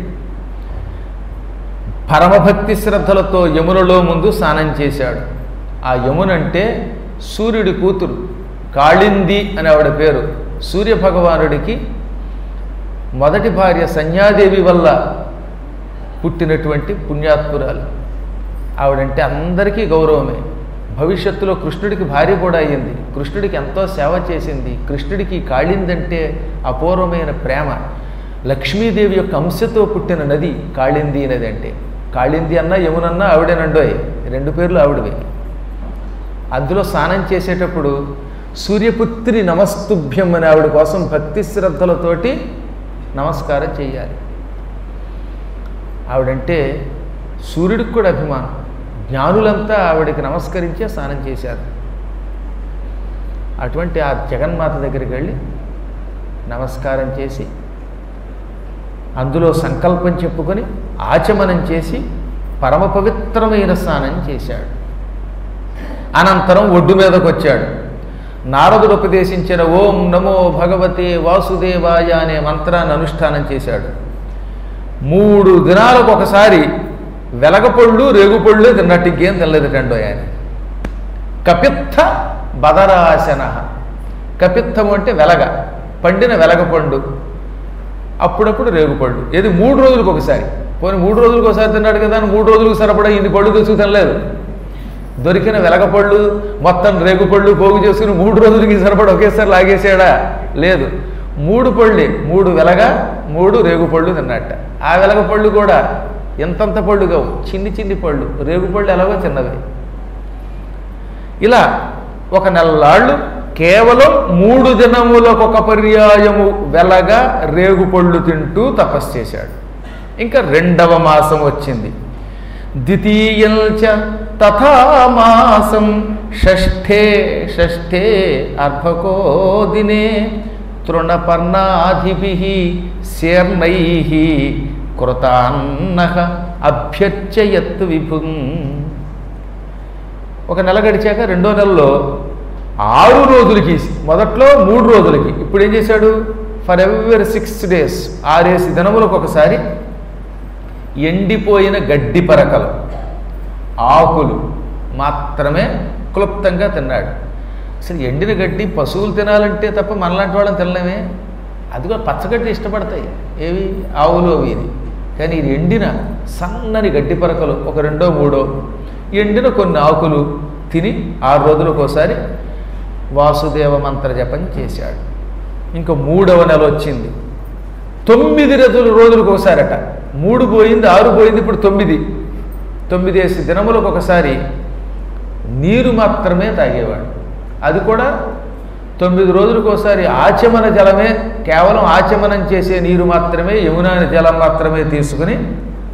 పరమభక్తి శ్రద్ధలతో యమునలో ముందు స్నానం చేశాడు ఆ యమునంటే సూర్యుడి కూతురు కాళింది అని ఆవిడ పేరు సూర్య భగవానుడికి మొదటి భార్య సంధ్యాదేవి వల్ల పుట్టినటువంటి పుణ్యాత్పురాలు ఆవిడంటే అందరికీ గౌరవమే భవిష్యత్తులో కృష్ణుడికి భార్య కూడా అయ్యింది కృష్ణుడికి ఎంతో సేవ చేసింది కృష్ణుడికి కాళిందంటే అపూర్వమైన ప్రేమ లక్ష్మీదేవి యొక్క అంశతో పుట్టిన నది కాళింది నది అంటే కాళింది అన్నా యమునన్నా ఆవిడేనండోయ్ రెండు పేర్లు ఆవిడవే అందులో స్నానం చేసేటప్పుడు సూర్యపుత్రి నమస్తుభ్యం అని ఆవిడ కోసం భక్తి శ్రద్ధలతోటి నమస్కారం చేయాలి ఆవిడంటే సూర్యుడికి కూడా అభిమానం జ్ఞానులంతా ఆవిడకి నమస్కరించే స్నానం చేశారు అటువంటి ఆ జగన్మాత దగ్గరికి వెళ్ళి నమస్కారం చేసి అందులో సంకల్పం చెప్పుకొని ఆచమనం చేసి పరమ పవిత్రమైన స్నానం చేశాడు అనంతరం ఒడ్డు మీదకు వచ్చాడు నారదుడు ఉపదేశించిన ఓం నమో భగవతే వాసుదేవాయ అనే మంత్రాన్ని అనుష్ఠానం చేశాడు మూడు దినాలకు ఒకసారి వెలగపళ్ళు రేగుపళ్ళు తిన్నట్టు ఇంకేం తినలేదు రెండో ఆయన కపిత్థ బదరాశన కపిత్తము అంటే వెలగ పండిన వెలగపండు అప్పుడప్పుడు రేగుపళ్ళు ఏది మూడు రోజులకు ఒకసారి పోనీ మూడు రోజులకు ఒకసారి తిన్నాడు కదా అని మూడు రోజులకు సరిపడా ఇన్ని పళ్ళు తెచ్చుకు తినలేదు దొరికిన వెలగపళ్ళు మొత్తం రేగుపళ్ళు పోగు చేసుకుని మూడు రోజులకి సరిపడ ఒకేసారి లాగేసాడా లేదు మూడు పళ్ళే మూడు వెలగ మూడు రేగుపళ్ళు తిన్నట్ట ఆ వెలగపళ్ళు కూడా ఎంతంత పళ్ళు కావు చిన్ని చిన్ని పళ్ళు రేగుపళ్ళు ఎలాగో చిన్నవి ఇలా ఒక నెలలాళ్ళు కేవలం మూడు దినములకు ఒక పర్యాయము వెలగా రేగుపళ్ళు తింటూ తపస్సు చేశాడు ఇంకా రెండవ మాసం వచ్చింది ద్వితీయంచ తథా మాసం షష్ఠే షష్ఠే అర్భకో దినే తృణపర్ణాధిభి శీర్ణై కృతాన్న అభ్యర్చయత్ విభుం ఒక నెల గడిచాక రెండో నెలలో ఆరు రోజులకి మొదట్లో మూడు రోజులకి ఇప్పుడు ఏం చేశాడు ఫర్ ఎవరీ సిక్స్ డేస్ ఆరేసి దినములకు ఒకసారి ఎండిపోయిన గడ్డి పరకలు ఆకులు మాత్రమే క్లుప్తంగా తిన్నాడు అసలు ఎండిన గడ్డి పశువులు తినాలంటే తప్ప మనలాంటి వాళ్ళని తినలేమే అది కూడా పచ్చగడ్డి ఇష్టపడతాయి ఏవి ఆవులు అవి ఇది కానీ ఇది ఎండిన సన్నని గడ్డి పరకలు ఒక రెండో మూడో ఎండిన కొన్ని ఆకులు తిని ఆరు రోజులకు ఒకసారి వాసుదేవ మంత్ర జపం చేశాడు ఇంకా మూడవ నెల వచ్చింది తొమ్మిది రోజులు రోజులకు ఒకసారట మూడు పోయింది ఆరు పోయింది ఇప్పుడు తొమ్మిది తొమ్మిదేసి దినములకు ఒకసారి నీరు మాత్రమే తాగేవాడు అది కూడా తొమ్మిది రోజులకు ఒకసారి ఆచమన జలమే కేవలం ఆచమనం చేసే నీరు మాత్రమే యమునా జలం మాత్రమే తీసుకుని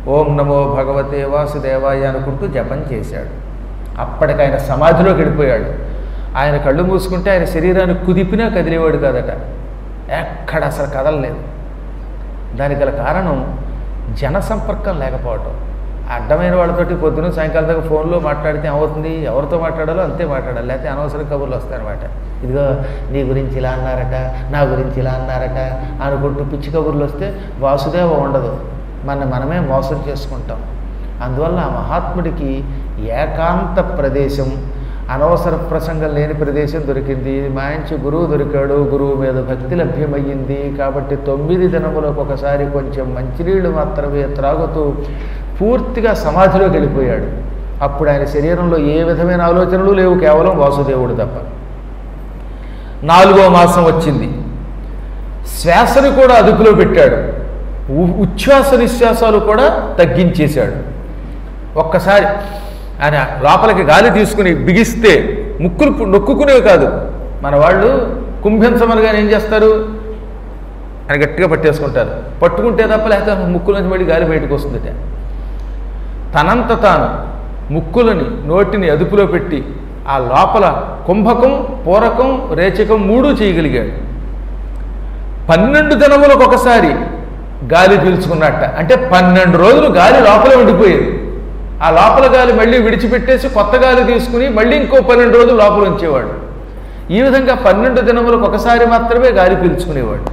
ఓం నమో భగవతే వాసుదేవాయ అనుకుంటూ జపం చేశాడు అప్పటికి ఆయన సమాధిలోకి వెళ్ళిపోయాడు ఆయన కళ్ళు మూసుకుంటే ఆయన శరీరాన్ని కుదిపినా కదిలేవాడు కాదట ఎక్కడ అసలు కదలలేదు దానికి గల కారణం జన సంపర్కం లేకపోవటం అడ్డమైన వాళ్ళతోటి పొద్దున సాయంకాలం దాకా ఫోన్లో మాట్లాడితే ఏమవుతుంది ఎవరితో మాట్లాడాలో అంతే మాట్లాడాలి లేకపోతే అనవసర కబుర్లు వస్తాయన్నమాట ఇదిగో నీ గురించి ఇలా అన్నారట నా గురించి ఇలా అన్నారట అనుకుంటూ పిచ్చి కబుర్లు వస్తే వాసుదేవ ఉండదు మన మనమే మోసం చేసుకుంటాం అందువల్ల ఆ మహాత్ముడికి ఏకాంత ప్రదేశం అనవసర ప్రసంగం లేని ప్రదేశం దొరికింది మంచి గురువు దొరికాడు గురువు మీద భక్తి లభ్యమయ్యింది కాబట్టి తొమ్మిది దినములకు ఒకసారి కొంచెం మంచినీళ్ళు మాత్రమే త్రాగుతూ పూర్తిగా సమాధిలోకి వెళ్ళిపోయాడు అప్పుడు ఆయన శరీరంలో ఏ విధమైన ఆలోచనలు లేవు కేవలం వాసుదేవుడు తప్ప నాలుగో మాసం వచ్చింది శ్వాసను కూడా అదుపులో పెట్టాడు ఉ- ఉచ్ఛ్వాస నిశ్వాసాలు కూడా తగ్గించేశాడు ఒక్కసారి ఆయన లోపలికి గాలి తీసుకుని బిగిస్తే ముక్కులు పు- నొక్కుకునేవి కాదు మన వాళ్ళు కుంభించమనగానే ఏం చేస్తారు ఆయన గట్టిగా పట్టేసుకుంటారు పట్టుకుంటే తప్ప లేకపోతే ముక్కుల నుంచి మళ్ళీ గాలి బయటకు వస్తుందట తనంత తాను ముక్కులని నోటిని అదుపులో పెట్టి ఆ లోపల కుంభకం పూరకం రేచకం మూడు చేయగలిగాడు పన్నెండు దినములకు ఒకసారి గాలి పీల్చుకున్నట్ట అంటే పన్నెండు రోజులు గాలి లోపలే ఉండిపోయేది ఆ లోపల గాలి మళ్ళీ విడిచిపెట్టేసి కొత్త గాలి తీసుకుని మళ్ళీ ఇంకో పన్నెండు రోజులు లోపల ఉంచేవాడు ఈ విధంగా పన్నెండు దినములకు ఒకసారి మాత్రమే గాలి పీల్చుకునేవాడు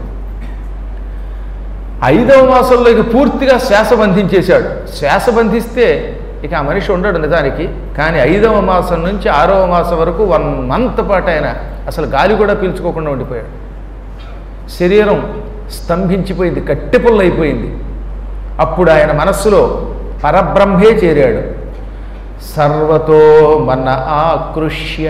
ఐదవ మాసంలో ఇక పూర్తిగా శ్వాస బంధించేశాడు శ్వాస బంధిస్తే ఇక ఆ మనిషి ఉండడు నిజానికి కానీ ఐదవ మాసం నుంచి ఆరవ మాసం వరకు వన్ మంత్ పాటు ఆయన అసలు గాలి కూడా పీల్చుకోకుండా ఉండిపోయాడు శరీరం స్తంభించిపోయింది కట్టెపుల్లైపోయింది అప్పుడు ఆయన మనస్సులో పరబ్రహ్మే చేరాడు సర్వతో మన ఆకృష్య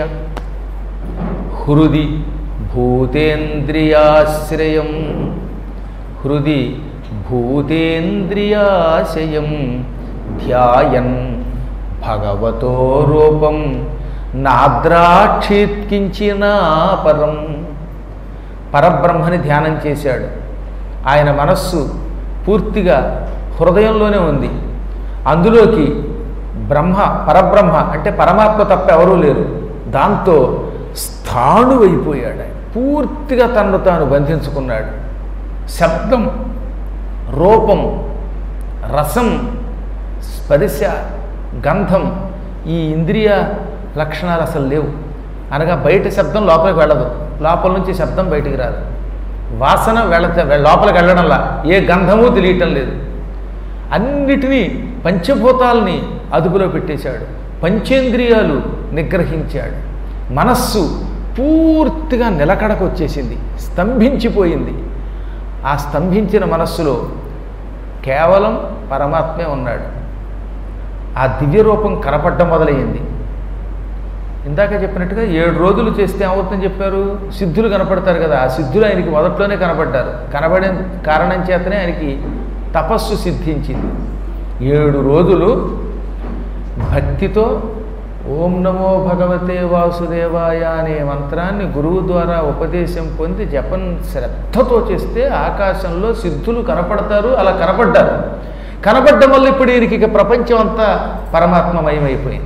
హృది భూతేంద్రియాశ్రయం హృది భూతేంద్రియాశయం ధ్యాయన్ భగవతో రూపం నాద్రాక్షేత్కించిన పరం పరబ్రహ్మని ధ్యానం చేశాడు ఆయన మనస్సు పూర్తిగా హృదయంలోనే ఉంది అందులోకి బ్రహ్మ పరబ్రహ్మ అంటే పరమాత్మ తప్ప ఎవరూ లేరు దాంతో స్థాణువైపోయాడు ఆయన పూర్తిగా తనను తాను బంధించుకున్నాడు శబ్దం రూపం రసం స్పర్శ గంధం ఈ ఇంద్రియ లక్షణాలు అసలు లేవు అనగా బయట శబ్దం లోపలికి వెళ్ళదు లోపల నుంచి శబ్దం బయటికి రాదు వాసన వెళ్ళ లోపలికి వెళ్ళడంలా ఏ గంధము తెలియటం లేదు అన్నిటినీ పంచభూతాల్ని అదుపులో పెట్టేశాడు పంచేంద్రియాలు నిగ్రహించాడు మనస్సు పూర్తిగా నిలకడకు వచ్చేసింది స్తంభించిపోయింది ఆ స్తంభించిన మనస్సులో కేవలం పరమాత్మే ఉన్నాడు ఆ దివ్య రూపం కనపడడం మొదలయ్యింది ఇందాక చెప్పినట్టుగా ఏడు రోజులు చేస్తే ఏమవుతుందని చెప్పారు సిద్ధులు కనపడతారు కదా ఆ సిద్ధులు ఆయనకి మొదట్లోనే కనపడ్డారు కనబడిన కారణం చేతనే ఆయనకి తపస్సు సిద్ధించింది ఏడు రోజులు భక్తితో ఓం నమో భగవతే వాసుదేవాయ అనే మంత్రాన్ని గురువు ద్వారా ఉపదేశం పొంది జపం శ్రద్ధతో చేస్తే ఆకాశంలో సిద్ధులు కనపడతారు అలా కనపడ్డారు కనపడ్డం వల్ల ఇప్పుడు ఈయనకి ఇక ప్రపంచం అంతా పరమాత్మమయమైపోయింది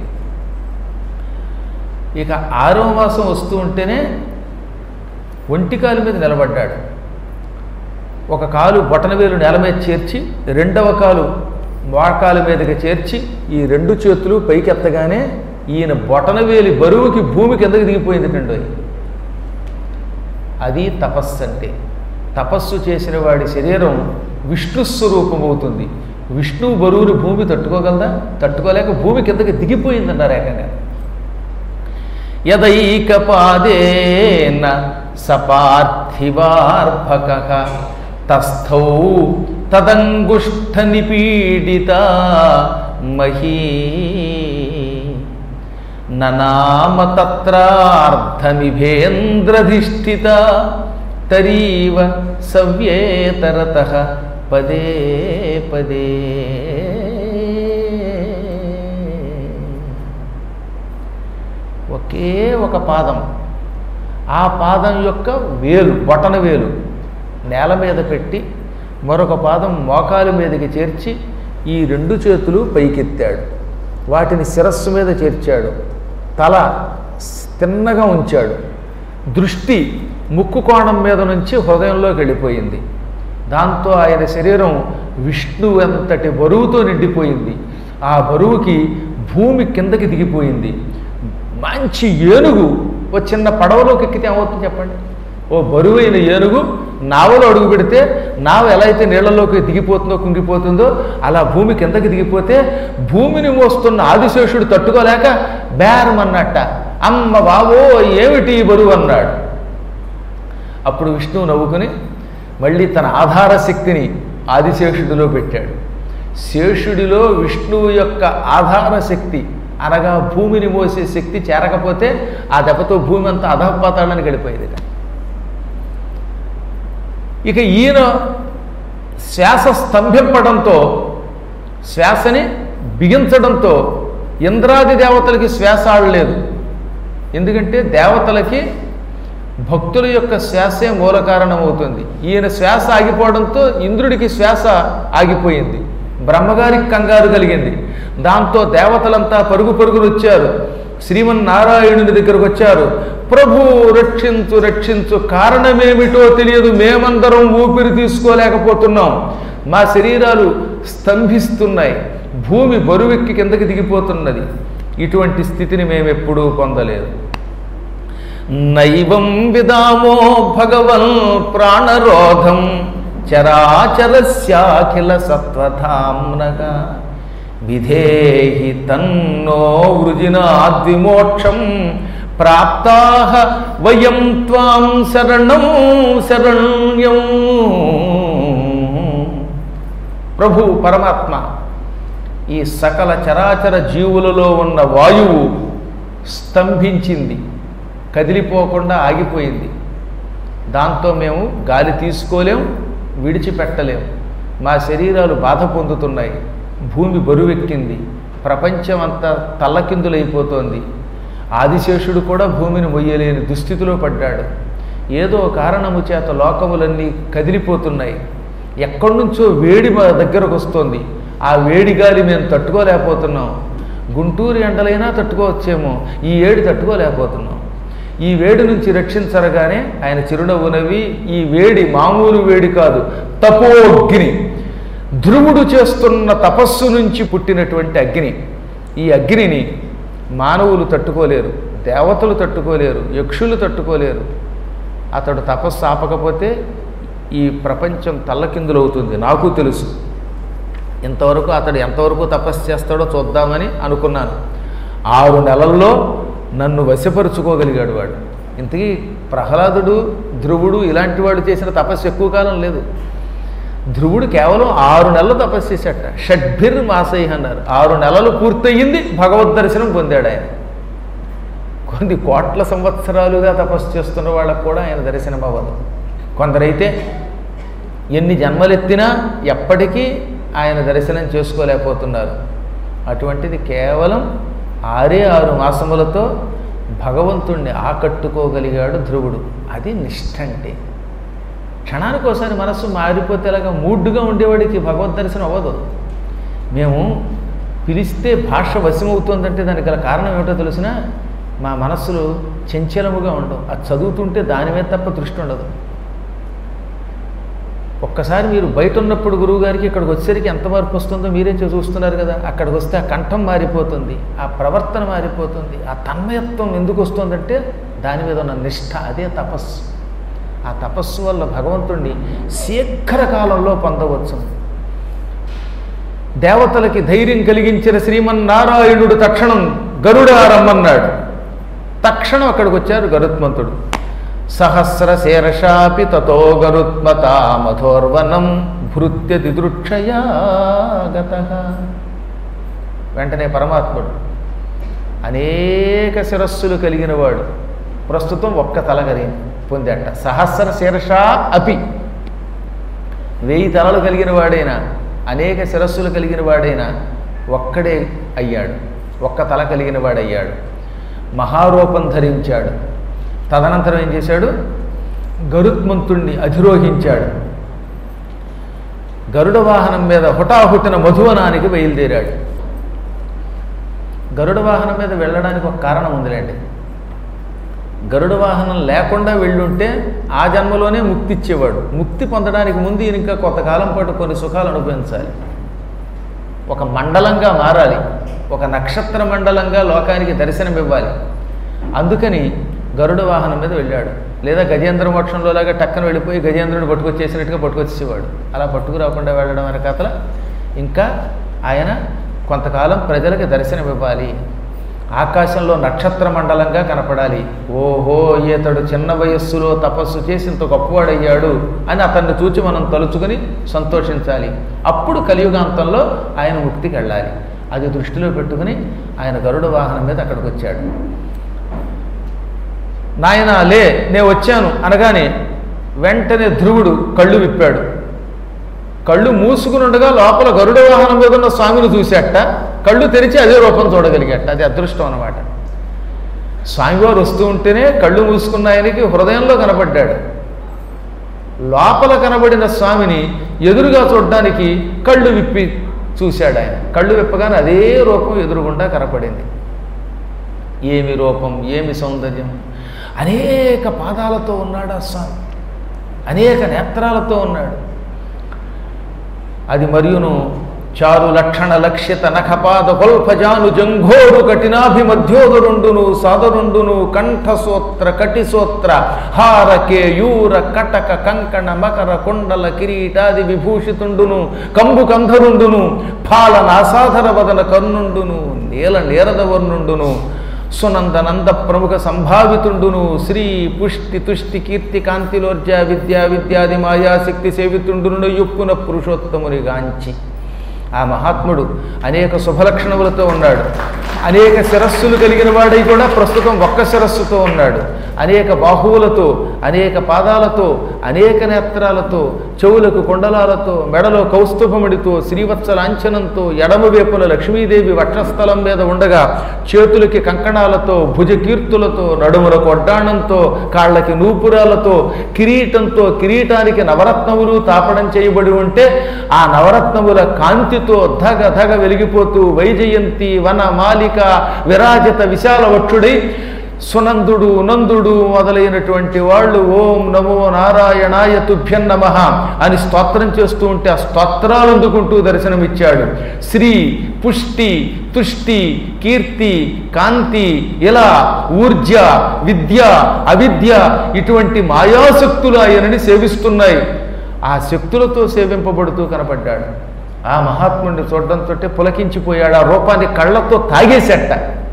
ఇక ఆరో మాసం వస్తూ ఉంటేనే ఒంటి కాలు మీద నిలబడ్డాడు ఒక కాలు బొటనవేలు నేల మీద చేర్చి రెండవ కాలు మోకాలు మీదకి చేర్చి ఈ రెండు చేతులు పైకెత్తగానే ఈయన బొటనవేలి బరువుకి భూమి కిందకి దిగిపోయింది కండోయ్ అది తపస్సు అంటే తపస్సు చేసిన వాడి శరీరం విష్ణు స్వరూపమవుతుంది విష్ణువు బరువుని భూమి తట్టుకోగలదా తట్టుకోలేక భూమి కిందకి దిగిపోయిందన్నారు ఏకంగా యదైకపాదేన సపార్థివార్భక తస్థౌ తదంగుష్ఠ నిపీడిత మహీ ననామ తత్రార్థమిభేంద్రధిష్ఠిత తరీవ సవ్యేతరత పదే పదే ఒకే ఒక పాదం ఆ పాదం యొక్క వేలు బొటన వేలు నేల మీద పెట్టి మరొక పాదం మోకాలు మీదకి చేర్చి ఈ రెండు చేతులు పైకెత్తాడు వాటిని శిరస్సు మీద చేర్చాడు తల తిన్నగా ఉంచాడు దృష్టి ముక్కు కోణం మీద నుంచి హృదయంలోకి వెళ్ళిపోయింది దాంతో ఆయన శరీరం విష్ణువు ఎంతటి బరువుతో నిండిపోయింది ఆ బరువుకి భూమి కిందకి దిగిపోయింది మంచి ఏనుగు ఓ చిన్న పడవలోకి ఎక్కితే ఏమవుతుంది చెప్పండి ఓ బరువైన ఏనుగు నావలో అడుగు పెడితే నావ ఎలా అయితే నీళ్లలోకి దిగిపోతుందో కుంగిపోతుందో అలా భూమి కిందకి దిగిపోతే భూమిని మోస్తున్న ఆదిశేషుడు తట్టుకోలేక బేరమన్నట్ట అమ్మ బావో ఏమిటి ఈ బరువు అన్నాడు అప్పుడు విష్ణువు నవ్వుకుని మళ్ళీ తన ఆధార శక్తిని ఆదిశేషుడిలో పెట్టాడు శేషుడిలో విష్ణువు యొక్క ఆధార శక్తి అనగా భూమిని మోసే శక్తి చేరకపోతే ఆ దెబ్బతో భూమి అంతా అధపాతాళానికి వెళ్ళిపోయేది ఇక ఈయన శ్వాస స్తంభింపడంతో శ్వాసని బిగించడంతో ఇంద్రాది దేవతలకి శ్వాస ఆడలేదు ఎందుకంటే దేవతలకి భక్తుల యొక్క శ్వాసే మూల కారణమవుతుంది ఈయన శ్వాస ఆగిపోవడంతో ఇంద్రుడికి శ్వాస ఆగిపోయింది బ్రహ్మగారికి కంగారు కలిగింది దాంతో దేవతలంతా పరుగు పరుగులు వచ్చారు శ్రీమన్నారాయణుని దగ్గరకు వచ్చారు ప్రభు రక్షించు రక్షించు కారణమేమిటో తెలియదు మేమందరం ఊపిరి తీసుకోలేకపోతున్నాం మా శరీరాలు స్తంభిస్తున్నాయి భూమి బరువెక్కి కిందకి దిగిపోతున్నది ఇటువంటి స్థితిని మేము ఎప్పుడూ పొందలేదు నైవం విదామో భగవన్ ప్రాణరోధం చరాచరస్యాఖిల సత్వధామ్నగా విధేహి తన్నో వృజినాద్విమోక్షం ప్రాప్తా వయం త్వాం శరణం శరణ్యం ప్రభు పరమాత్మ ఈ సకల చరాచర జీవులలో ఉన్న వాయువు స్తంభించింది కదిలిపోకుండా ఆగిపోయింది దాంతో మేము గాలి తీసుకోలేం విడిచిపెట్టలేం మా శరీరాలు బాధ పొందుతున్నాయి భూమి బరువెక్కింది ప్రపంచం అంతా తల్లకిందులైపోతోంది ఆదిశేషుడు కూడా భూమిని మొయ్యలేని దుస్థితిలో పడ్డాడు ఏదో కారణము చేత లోకములన్నీ కదిలిపోతున్నాయి ఎక్కడి నుంచో వేడి మా దగ్గరకు వస్తోంది ఆ వేడి గాలి మేము తట్టుకోలేకపోతున్నాం గుంటూరు ఎండలైనా తట్టుకోవచ్చేమో ఈ ఏడు తట్టుకోలేకపోతున్నాం ఈ వేడి నుంచి రక్షించరగానే ఆయన చిరునవ్వు నవ్వి ఈ వేడి మామూలు వేడి కాదు తపోగ్ని ధ్రువుడు చేస్తున్న తపస్సు నుంచి పుట్టినటువంటి అగ్ని ఈ అగ్నిని మానవులు తట్టుకోలేరు దేవతలు తట్టుకోలేరు యక్షులు తట్టుకోలేరు అతడు తపస్సు ఆపకపోతే ఈ ప్రపంచం తల్లకిందులవుతుంది నాకు తెలుసు ఇంతవరకు అతడు ఎంతవరకు తపస్సు చేస్తాడో చూద్దామని అనుకున్నాను ఆరు నెలల్లో నన్ను వశపరుచుకోగలిగాడు వాడు ఇంతకీ ప్రహ్లాదుడు ధ్రువుడు ఇలాంటి వాడు చేసిన తపస్సు ఎక్కువ కాలం లేదు ధ్రువుడు కేవలం ఆరు నెలలు తపస్సు చేశాట షడ్భిర్ మాసై అన్నారు ఆరు నెలలు పూర్తయింది భగవద్ దర్శనం పొందాడు ఆయన కొన్ని కోట్ల సంవత్సరాలుగా తపస్సు చేస్తున్న వాళ్ళకు కూడా ఆయన దర్శనం అవ్వదు కొందరైతే ఎన్ని జన్మలెత్తినా ఎప్పటికీ ఆయన దర్శనం చేసుకోలేకపోతున్నారు అటువంటిది కేవలం ఆరే ఆరు మాసములతో భగవంతుణ్ణి ఆకట్టుకోగలిగాడు ధ్రువుడు అది నిష్ఠ అంటే క్షణానికి ఒకసారి మనస్సు మారిపోతేలాగా మూడ్డుగా ఉండేవాడికి భగవద్ దర్శనం అవ్వదు మేము పిలిస్తే భాష వశమవుతుందంటే దానికి గల కారణం ఏమిటో తెలిసిన మా మనస్సులు చంచలముగా ఉండవు అది చదువుతుంటే దాని మీద తప్ప దృష్టి ఉండదు ఒక్కసారి మీరు బయట ఉన్నప్పుడు గురువు గారికి ఇక్కడికి వచ్చేసరికి ఎంత మార్పు వస్తుందో మీరే చూ- చూస్తున్నారు కదా అక్కడికి వస్తే ఆ కంఠం మారిపోతుంది ఆ ప్రవర్తన మారిపోతుంది ఆ తన్మయత్వం ఎందుకు వస్తుందంటే దాని మీద ఉన్న నిష్ఠ అదే తపస్సు ఆ తపస్సు వల్ల భగవంతుణ్ణి శీఘ్ర కాలంలో పొందవచ్చు దేవతలకి ధైర్యం కలిగించిన శ్రీమన్నారాయణుడు తక్షణం గరుడా రమ్మన్నాడు తక్షణం అక్కడికి వచ్చారు గరుత్మంతుడు సహస్ర శీర్షాపి తతో గరుత్మత మధోర్వనం భృత్య దిదృక్షయా గత వెంటనే పరమాత్ముడు అనేక శిరస్సులు కలిగిన వాడు ప్రస్తుతం ఒక్క తల కలిగి పొందాట సహస్ర శీర్ష అపి వెయ్యి తలలు కలిగిన వాడైనా అనేక శిరస్సులు కలిగిన వాడైనా ఒక్కడే అయ్యాడు ఒక్క తల కలిగిన వాడయ్యాడు మహారూపం ధరించాడు తదనంతరం ఏం చేశాడు గరుత్మంతుణ్ణి అధిరోహించాడు గరుడ వాహనం మీద హుటాహుటిన మధువనానికి బయలుదేరాడు గరుడ వాహనం మీద వెళ్ళడానికి ఒక కారణం ఉందిలేండి గరుడ వాహనం లేకుండా వెళ్ళుంటే ఆ జన్మలోనే ముక్తి ఇచ్చేవాడు ముక్తి పొందడానికి ముందు ఈయన ఇంకా కొంతకాలం పాటు కొన్ని సుఖాలు అనుభవించాలి ఒక మండలంగా మారాలి ఒక నక్షత్ర మండలంగా లోకానికి దర్శనం ఇవ్వాలి అందుకని గరుడ వాహనం మీద వెళ్ళాడు లేదా గజేంద్ర మోక్షంలో లాగా టక్కన వెళ్ళిపోయి గజేంద్రుని పట్టుకొచ్చేసినట్టుగా పట్టుకొచ్చేవాడు అలా పట్టుకురాకుండా వెళ్ళడం అనే కథల ఇంకా ఆయన కొంతకాలం ప్రజలకు దర్శనం ఇవ్వాలి ఆకాశంలో నక్షత్ర మండలంగా కనపడాలి ఓహో ఈతడు చిన్న వయస్సులో తపస్సు చేసి ఇంత గొప్పవాడయ్యాడు అని అతన్ని చూచి మనం తలుచుకుని సంతోషించాలి అప్పుడు కలియుగాంతంలో ఆయన ముక్తికి వెళ్ళాలి అది దృష్టిలో పెట్టుకుని ఆయన గరుడ వాహనం మీద అక్కడికి వచ్చాడు నాయన లే నేను వచ్చాను అనగానే వెంటనే ధ్రువుడు కళ్ళు విప్పాడు కళ్ళు మూసుకుని ఉండగా లోపల గరుడ వాహనం మీద ఉన్న స్వామిని చూశాట కళ్ళు తెరిచి అదే రూపం చూడగలిగాట అది అదృష్టం అన్నమాట స్వామివారు వస్తూ ఉంటేనే కళ్ళు మూసుకున్న ఆయనకి హృదయంలో కనపడ్డాడు లోపల కనబడిన స్వామిని ఎదురుగా చూడడానికి కళ్ళు విప్పి చూశాడు ఆయన కళ్ళు విప్పగానే అదే రూపం ఎదురుగుండా కనపడింది ఏమి రూపం ఏమి సౌందర్యం అనేక పాదాలతో ఉన్నాడు ఆ స్వామి అనేక నేత్రాలతో ఉన్నాడు అది మరియును చారు లక్షణ లక్ష్యత నఖపాద కొల్పజాను జంఘోరు కఠినాభిమధ్యోదరుండును సాదరుండును కంఠసోత్ర కటిసోత్ర హార కేయూర కటక కంకణ మకర కొండల కిరీటాది విభూషితుండును కంబు కంధరుండును ఫాల నాసాధర వదన కర్ణుండును నీల నీరదవర్ణుండును సునందనంద ప్రముఖ సంభావితుండును శ్రీ పుష్టి తుష్టి కీర్తి కాంతిలోర్జ విద్యా విద్యాది మాయాశక్తి సేవితుండును యొప్పున పురుషోత్తముని గాంచి ఆ మహాత్ముడు అనేక శుభలక్షణములతో ఉన్నాడు అనేక శిరస్సులు కలిగిన వాడై కూడా ప్రస్తుతం ఒక్క శిరస్సుతో ఉన్నాడు అనేక బాహువులతో అనేక పాదాలతో అనేక నేత్రాలతో చెవులకు కొండలాలతో మెడలో కౌస్తుభముడితో శ్రీవత్స లాంఛనంతో ఎడమ వైపున లక్ష్మీదేవి వక్షస్థలం మీద ఉండగా చేతులకి కంకణాలతో భుజకీర్తులతో నడుముల కొడ్డాణంతో కాళ్ళకి నూపురాలతో కిరీటంతో కిరీటానికి నవరత్నములు తాపడం చేయబడి ఉంటే ఆ నవరత్నముల కాంతితో ధగ ధగ వెలిగిపోతూ వైజయంతి వన మాలిక విరాజిత విశాల వక్షుడై సునందుడు నందుడు మొదలైనటువంటి వాళ్ళు ఓం నమో నారాయణాయ తుభ్యం నమ అని స్తోత్రం చేస్తూ ఉంటే ఆ స్తోత్రాలు అందుకుంటూ దర్శనమిచ్చాడు శ్రీ పుష్టి తుష్టి కీర్తి కాంతి ఇలా ఊర్జ విద్య అవిద్య ఇటువంటి మాయాశక్తులు ఆయనని సేవిస్తున్నాయి ఆ శక్తులతో సేవింపబడుతూ కనపడ్డాడు ఆ మహాత్ముడిని చూడడంతో పులకించిపోయాడు ఆ రూపాన్ని కళ్ళతో తాగేసేట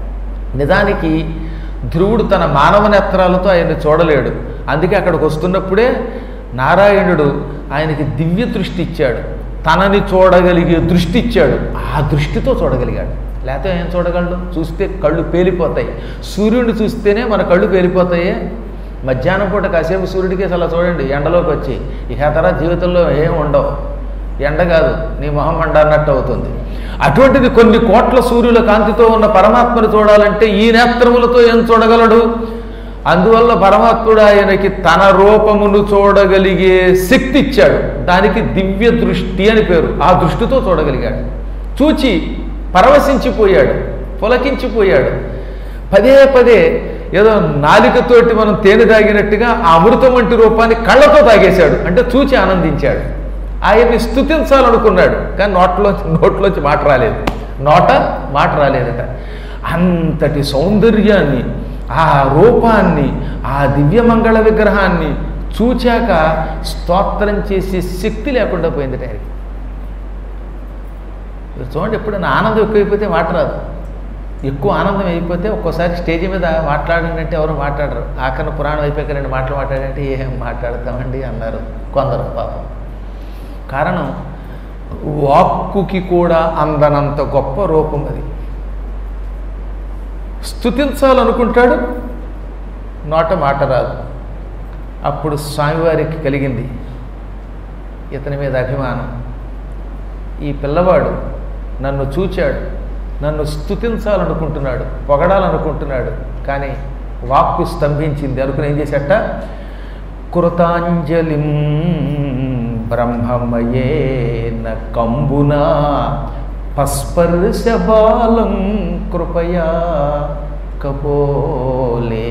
నిజానికి ధ్రువుడు తన మానవ నేత్రాలతో ఆయన్ని చూడలేడు అందుకే అక్కడికి వస్తున్నప్పుడే నారాయణుడు ఆయనకి దివ్య దృష్టి ఇచ్చాడు తనని చూడగలిగే దృష్టి ఇచ్చాడు ఆ దృష్టితో చూడగలిగాడు లేకపోతే ఏం చూడగలడు చూస్తే కళ్ళు పేలిపోతాయి సూర్యుడిని చూస్తేనే మన కళ్ళు పేలిపోతాయే మధ్యాహ్నం పూట కాసేపు సూర్యుడికి అలా చూడండి ఎండలోకి వచ్చి ఇక ఆ తర్వాత జీవితంలో ఏం ఉండవు ఎండ కాదు నీ మొహం మండ అన్నట్టు అవుతుంది అటువంటిది కొన్ని కోట్ల సూర్యుల కాంతితో ఉన్న పరమాత్మని చూడాలంటే ఈ నేత్రములతో ఏం చూడగలడు అందువల్ల పరమాత్ముడు ఆయనకి తన రూపమును చూడగలిగే శక్తి ఇచ్చాడు దానికి దివ్య దృష్టి అని పేరు ఆ దృష్టితో చూడగలిగాడు చూచి పరవశించిపోయాడు పులకించిపోయాడు పదే పదే ఏదో నాలికతోటి మనం తేనె తాగినట్టుగా ఆ అమృతం వంటి రూపాన్ని కళ్ళతో తాగేశాడు అంటే చూచి ఆనందించాడు ఆయన్ని స్థుతించాలనుకున్నాడు కానీ నోట్లోంచి నోట్లోంచి మాట రాలేదు నోట మాట రాలేదట అంతటి సౌందర్యాన్ని ఆ రూపాన్ని ఆ దివ్యమంగళ విగ్రహాన్ని చూచాక స్తోత్రం చేసే శక్తి లేకుండా పోయింది ఆయనకి మీరు చూడండి ఎప్పుడైనా ఆనందం ఎక్కువైపోతే మాట రాదు ఎక్కువ ఆనందం అయిపోతే ఒక్కోసారి స్టేజ్ మీద మాట్లాడండి అంటే ఎవరు మాట్లాడరు ఆఖరణ పురాణం అయిపోయాక రెండు మాటలు మాట్లాడంటే ఏం మాట్లాడతామండి అన్నారు కొందరు పాపం కారణం వాక్కుకి కూడా అందనంత గొప్ప రూపం అది స్థుతించాలనుకుంటాడు నోట మాట రాదు అప్పుడు స్వామివారికి కలిగింది ఇతని మీద అభిమానం ఈ పిల్లవాడు నన్ను చూచాడు నన్ను స్థుతించాలనుకుంటున్నాడు పొగడాలనుకుంటున్నాడు కానీ వాక్కు స్తంభించింది అనుకుని ఏం చేశాట కృతాంజలిం బ్రహ్మమయేన కంబునా పస్పర్శ బాలం కృపయా కపోలే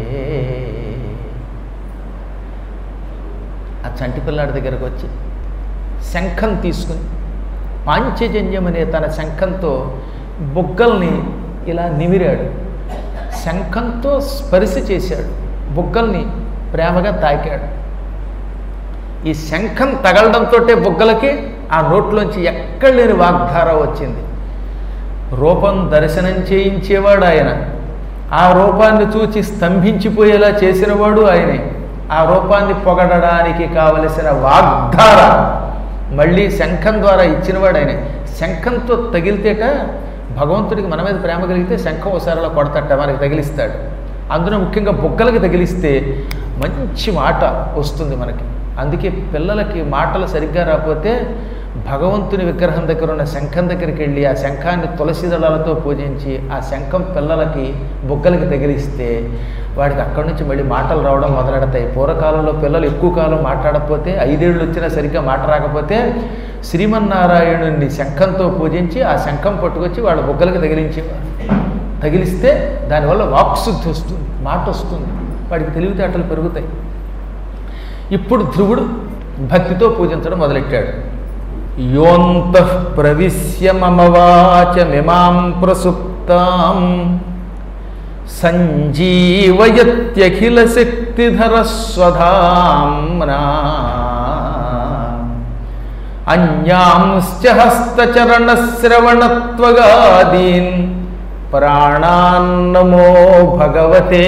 ఆ చంటి పిల్లాడి దగ్గరకు వచ్చి శంఖం తీసుకుని పాంచజన్యం అనే తన శంఖంతో బుగ్గల్ని ఇలా నిమిరాడు శంఖంతో స్పర్శ చేశాడు బుగ్గల్ని ప్రేమగా తాకాడు ఈ శంఖం తగలడంతో బుగ్గలకి ఆ నోట్లోంచి ఎక్కడ లేని వాగ్ధార వచ్చింది రూపం దర్శనం చేయించేవాడు ఆయన ఆ రూపాన్ని చూచి స్తంభించిపోయేలా చేసినవాడు ఆయనే ఆ రూపాన్ని పొగడడానికి కావలసిన వాగ్ధార మళ్ళీ శంఖం ద్వారా ఇచ్చినవాడు ఆయనే శంఖంతో తగిలితేట భగవంతుడికి మన మీద ప్రేమ కలిగితే శంఖం ఒకసారిలో కొడతట మనకి తగిలిస్తాడు అందులో ముఖ్యంగా బుగ్గలకి తగిలిస్తే మంచి మాట వస్తుంది మనకి అందుకే పిల్లలకి మాటలు సరిగ్గా రాకపోతే భగవంతుని విగ్రహం దగ్గర ఉన్న శంఖం దగ్గరికి వెళ్ళి ఆ శంఖాన్ని తులసి దళాలతో పూజించి ఆ శంఖం పిల్లలకి బుగ్గలకి తగిలిస్తే వాడికి అక్కడి నుంచి మళ్ళీ మాటలు రావడం మొదలెడతాయి పూర్వకాలంలో పిల్లలు ఎక్కువ కాలం మాట్లాడకపోతే ఐదేళ్ళు వచ్చినా సరిగ్గా మాట రాకపోతే శ్రీమన్నారాయణుని శంఖంతో పూజించి ఆ శంఖం పట్టుకొచ్చి వాళ్ళ బుగ్గలకి తగిలించేవారు తగిలిస్తే దానివల్ల వాక్శుద్ధి వస్తుంది మాట వస్తుంది వాడికి తెలివితేటలు పెరుగుతాయి ఇప్పుడు ధ్రువుడు భక్తితో పూజించడం మొదలెట్టాడు యోంత ప్రవిశ్య మమ వాచమిమాం ప్రసుప్తాం సంజీవయత్యఖిల శక్తిధర స్వధామ్నా అన్యాంశ్చ హస్తచరణశ్రవణత్వగాదీన్ ప్రాణాన్నమో భగవతే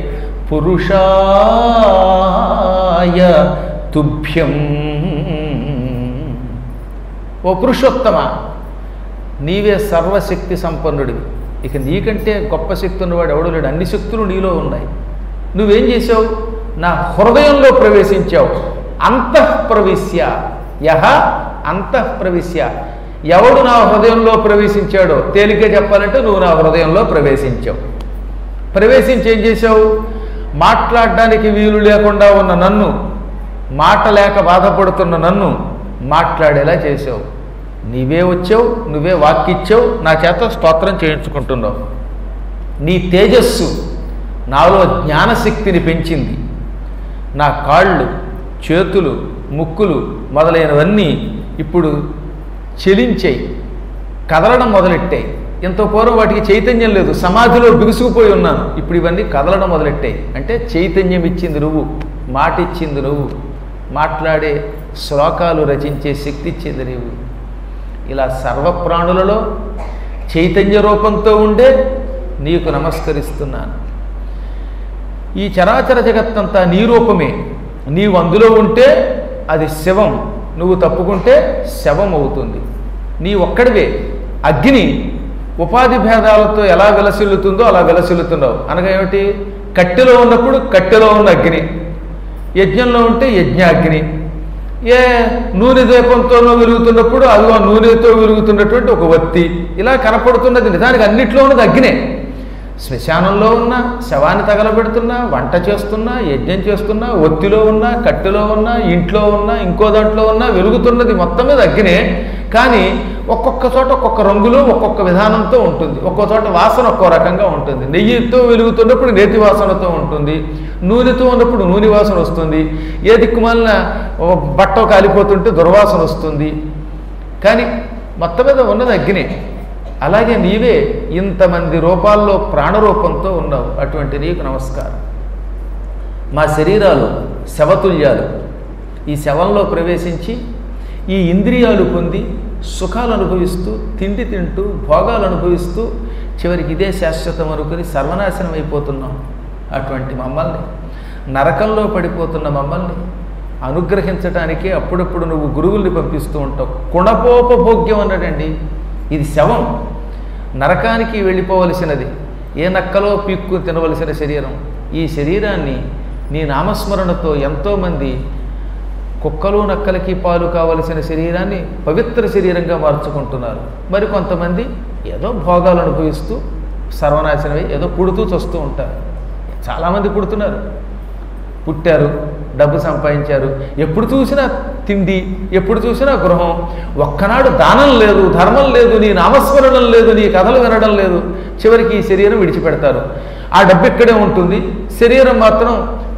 పురుషాయ తుభ్యం ఓ పురుషోత్తమ నీవే సర్వశక్తి సంపన్నుడివి ఇక నీకంటే గొప్ప శక్తి ఉన్నవాడు ఎవడు లేడు అన్ని శక్తులు నీలో ఉన్నాయి నువ్వేం చేసావు నా హృదయంలో ప్రవేశించావు అంతఃప్రవిశ్య యహ అంతఃప్రవిశ్య ఎవడు నా హృదయంలో ప్రవేశించాడో తేలిక చెప్పాలంటే నువ్వు నా హృదయంలో ప్రవేశించావు ప్రవేశించి ఏం చేశావు మాట్లాడడానికి వీలు లేకుండా ఉన్న నన్ను మాట లేక బాధపడుతున్న నన్ను మాట్లాడేలా చేసావు నీవే వచ్చావు నువ్వే వాక్కిచ్చావు నా చేత స్తోత్రం చేయించుకుంటున్నావు నీ తేజస్సు నాలో జ్ఞానశక్తిని పెంచింది నా కాళ్ళు చేతులు ముక్కులు మొదలైనవన్నీ ఇప్పుడు చెలించాయి కదలడం మొదలెట్టాయి ఇంత పూర్వం వాటికి చైతన్యం లేదు సమాధిలో బిగుసుకుపోయి ఉన్నాను ఇప్పుడు ఇవన్నీ కదలడం మొదలెట్టాయి అంటే చైతన్యం ఇచ్చింది నువ్వు మాట ఇచ్చింది నువ్వు మాట్లాడే శ్లోకాలు రచించే శక్తి ఇచ్చింది నువ్వు ఇలా సర్వప్రాణులలో చైతన్య రూపంతో ఉండే నీకు నమస్కరిస్తున్నాను ఈ చరాచర జగత్తంతా నీ రూపమే నీవు అందులో ఉంటే అది శవం నువ్వు తప్పుకుంటే శవం అవుతుంది నీ ఒక్కడివే అగ్ని ఉపాధి భేదాలతో ఎలా విలసిల్లుతుందో అలా విలసిల్లుతున్నావు అనగా ఏమిటి కట్టెలో ఉన్నప్పుడు కట్టెలో ఉన్న అగ్ని యజ్ఞంలో ఉంటే యజ్ఞాగ్ని ఏ నూనె దీపంతోనో వెలుగుతున్నప్పుడు అది ఆ నూనెతో వెలుగుతున్నటువంటి ఒక వత్తి ఇలా కనపడుతున్నది నిజానికి అన్నిట్లో ఉన్నది అగ్నే శ్మశానంలో ఉన్న శవాన్ని తగలబెడుతున్నా వంట చేస్తున్నా యజ్ఞం చేస్తున్నా ఒత్తిలో ఉన్నా కట్టెలో ఉన్నా ఇంట్లో ఉన్నా ఇంకో దాంట్లో ఉన్నా వెలుగుతున్నది మొత్తం మీద అగ్నే కానీ ఒక్కొక్క చోట ఒక్కొక్క రంగులో ఒక్కొక్క విధానంతో ఉంటుంది ఒక్కో చోట వాసన ఒక్కో రకంగా ఉంటుంది నెయ్యితో వెలుగుతున్నప్పుడు నేతి వాసనతో ఉంటుంది నూనెతో ఉన్నప్పుడు నూనె వాసన వస్తుంది ఏ దిక్కుమాలిన ఓ బట్ట కాలిపోతుంటే దుర్వాసన వస్తుంది కానీ మొత్తం మీద ఉన్నది అగ్నే అలాగే నీవే ఇంతమంది రూపాల్లో ప్రాణరూపంతో ఉన్నావు అటువంటి నీకు నమస్కారం మా శరీరాలు శవతుల్యాలు ఈ శవంలో ప్రవేశించి ఈ ఇంద్రియాలు పొంది సుఖాలు అనుభవిస్తూ తిండి తింటూ భోగాలు అనుభవిస్తూ చివరికి ఇదే శాశ్వతం అనుకుని సర్వనాశనం అయిపోతున్నాం అటువంటి మమ్మల్ని నరకంలో పడిపోతున్న మమ్మల్ని అనుగ్రహించటానికి అప్పుడప్పుడు నువ్వు గురువుల్ని పంపిస్తూ ఉంటావు కుణపోపభోగ్యం అన్నాడండి ఇది శవం నరకానికి వెళ్ళిపోవలసినది ఏ నక్కలో పీక్కు తినవలసిన శరీరం ఈ శరీరాన్ని నీ నామస్మరణతో ఎంతోమంది కుక్కలు నక్కలకి పాలు కావలసిన శరీరాన్ని పవిత్ర శరీరంగా మార్చుకుంటున్నారు మరి కొంతమంది ఏదో భోగాలు అనుభవిస్తూ సర్వనాశనమై ఏదో పుడుతూ చస్తూ ఉంటారు చాలామంది పుడుతున్నారు పుట్టారు డబ్బు సంపాదించారు ఎప్పుడు చూసినా తిండి ఎప్పుడు చూసినా గృహం ఒక్కనాడు దానం లేదు ధర్మం లేదు నీ నామస్మరణం లేదు నీ కథలు వినడం లేదు చివరికి ఈ శరీరం విడిచిపెడతారు ఆ డబ్బు ఇక్కడే ఉంటుంది శరీరం మాత్రం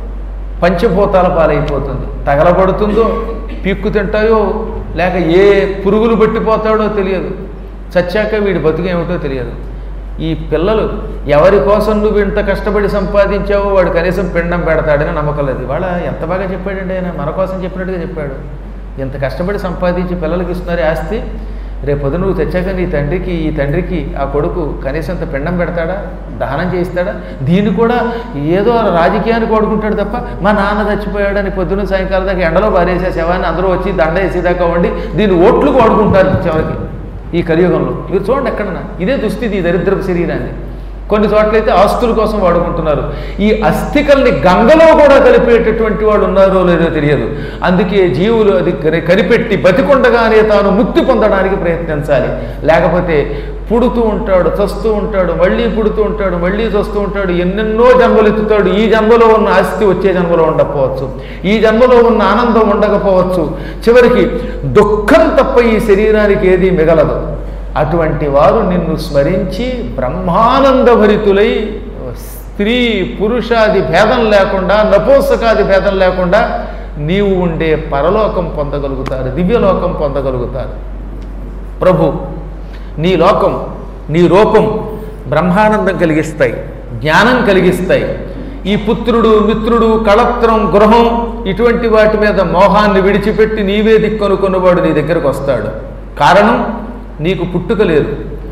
పంచభూతాల పాలైపోతుంది తగలబడుతుందో పీక్కు తింటాయో లేక ఏ పురుగులు పట్టిపోతాడో తెలియదు చచ్చాక వీడి బతుకేమిటో తెలియదు ఈ పిల్లలు ఎవరి కోసం నువ్వు ఇంత కష్టపడి సంపాదించావో వాడు కనీసం పిండం పెడతాడని నమ్మకం లేదు వాళ్ళ ఎంత బాగా చెప్పాడండి ఆయన మన కోసం చెప్పినట్టుగా చెప్పాడు ఇంత కష్టపడి సంపాదించి పిల్లలకి ఇస్తున్నారు ఆస్తి రేపొద్దు నువ్వు తెచ్చాక నీ తండ్రికి ఈ తండ్రికి ఆ కొడుకు కనీసం ఇంత పిండం పెడతాడా దహనం చేయిస్తాడా దీన్ని కూడా ఏదో రాజకీయానికి వాడుకుంటాడు తప్ప మా నాన్న చచ్చిపోయాడని పొద్దున్న సాయంకాలం దాకా ఎండలో బారేసే శవాన్ని అందరూ వచ్చి దండ వేసేదాకా వండి దీన్ని ఓట్లకు వాడుకుంటారు చివరికి ఈ కలియుగంలో మీరు చూడండి ఎక్కడన్నా ఇదే దుస్థితి ఈ దరిద్రపు శరీరాన్ని కొన్ని చోట్లయితే ఆస్తుల కోసం వాడుకుంటున్నారు ఈ అస్థికల్ని గంగలో కూడా కలిపేటటువంటి వాళ్ళు ఉన్నారో లేదో తెలియదు అందుకే జీవులు అది కరి- కనిపెట్టి బతికొండగానే తాను ముక్తి పొందడానికి ప్రయత్నించాలి లేకపోతే పుడుతూ ఉంటాడు చస్తూ ఉంటాడు మళ్ళీ పుడుతూ ఉంటాడు మళ్ళీ చస్తూ ఉంటాడు ఎన్నెన్నో జన్మలు ఎత్తుతాడు ఈ జన్మలో ఉన్న ఆస్తి వచ్చే జన్మలో ఉండకపోవచ్చు ఈ జన్మలో ఉన్న ఆనందం ఉండకపోవచ్చు చివరికి దుఃఖం తప్ప ఈ శరీరానికి ఏది మిగలదు అటువంటి వారు నిన్ను స్మరించి బ్రహ్మానంద భరితులై స్త్రీ పురుషాది భేదం లేకుండా నపోసకాది భేదం లేకుండా నీవు ఉండే పరలోకం పొందగలుగుతారు దివ్యలోకం పొందగలుగుతారు ప్రభు నీ లోకం నీ రూపం బ్రహ్మానందం కలిగిస్తాయి జ్ఞానం కలిగిస్తాయి ఈ పుత్రుడు మిత్రుడు కళత్రం గృహం ఇటువంటి వాటి మీద మోహాన్ని విడిచిపెట్టి నీవే దిక్కనుకున్నవాడు నీ దగ్గరకు వస్తాడు కారణం నీకు పుట్టుక లేదు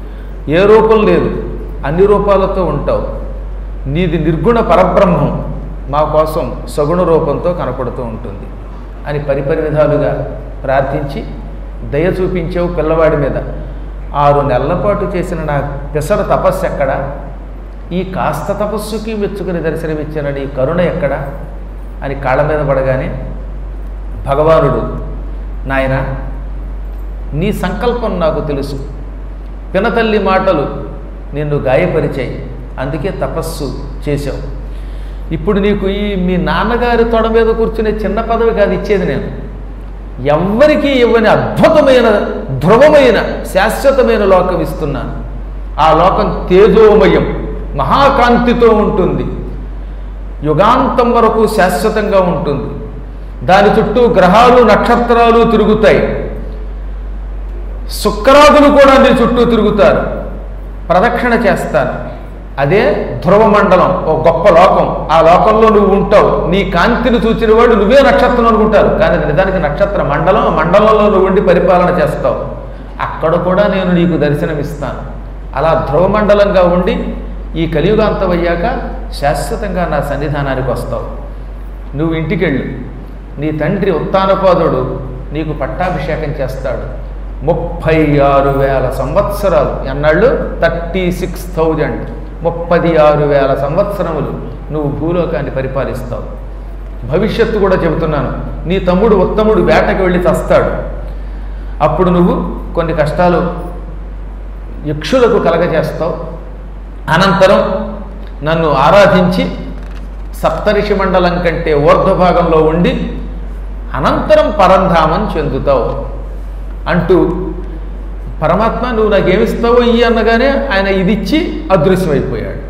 ఏ రూపం లేదు అన్ని రూపాలతో ఉంటావు నీది నిర్గుణ పరబ్రహ్మం మా కోసం సగుణ రూపంతో కనపడుతూ ఉంటుంది అని పరిపరి విధాలుగా ప్రార్థించి దయ చూపించావు పిల్లవాడి మీద ఆరు నెలల పాటు చేసిన నా పిసర తపస్సు ఎక్కడా ఈ కాస్త తపస్సుకి మెచ్చుకుని దర్శనమిచ్చిన నీ కరుణ ఎక్కడా అని కాళ్ళ మీద పడగానే భగవానుడు నాయన నీ సంకల్పం నాకు తెలుసు పినతల్లి మాటలు నిన్ను గాయపరిచాయి అందుకే తపస్సు చేశావు ఇప్పుడు నీకు ఈ మీ నాన్నగారి తొడ మీద కూర్చునే చిన్న పదవి కాదు ఇచ్చేది నేను ఎవ్వరికీ ఇవ్వని అద్భుతమైన ధ్రువమైన శాశ్వతమైన లోకం ఇస్తున్నాను ఆ లోకం తేజోమయం మహాకాంతితో ఉంటుంది యుగాంతం వరకు శాశ్వతంగా ఉంటుంది దాని చుట్టూ గ్రహాలు నక్షత్రాలు తిరుగుతాయి శుక్రాదులు కూడా నీ చుట్టూ తిరుగుతారు ప్రదక్షిణ చేస్తారు అదే ధ్రువ మండలం ఓ గొప్ప లోకం ఆ లోకంలో నువ్వు ఉంటావు నీ కాంతిని చూచిన వాడు నువ్వే నక్షత్రం అనుకుంటారు కానీ అది నిజానికి నక్షత్ర మండలం ఆ మండలంలో నువ్వు ఉండి పరిపాలన చేస్తావు అక్కడ కూడా నేను నీకు దర్శనమిస్తాను అలా ధ్రువ మండలంగా ఉండి ఈ కలియుగాంతం అయ్యాక శాశ్వతంగా నా సన్నిధానానికి వస్తావు నువ్వు ఇంటికెళ్ళు నీ తండ్రి ఉత్తానపాదుడు నీకు పట్టాభిషేకం చేస్తాడు ముప్పై ఆరు వేల సంవత్సరాలు ఎన్నాళ్ళు థర్టీ సిక్స్ థౌజండ్ ముప్పది ఆరు వేల సంవత్సరములు నువ్వు భూలోకాన్ని పరిపాలిస్తావు భవిష్యత్తు కూడా చెబుతున్నాను నీ తమ్ముడు ఉత్తముడు వేటకి వెళ్ళి చస్తాడు అప్పుడు నువ్వు కొన్ని కష్టాలు యక్షులకు కలగజేస్తావు అనంతరం నన్ను ఆరాధించి సప్తరిషి మండలం కంటే ఊర్ధ్వభాగంలో ఉండి అనంతరం పరంధామం చెందుతావు అంటూ పరమాత్మ నువ్వు నాకేమిస్తావో ఇయ్యి అనగానే ఆయన ఇది ఇచ్చి అదృశ్యమైపోయాడు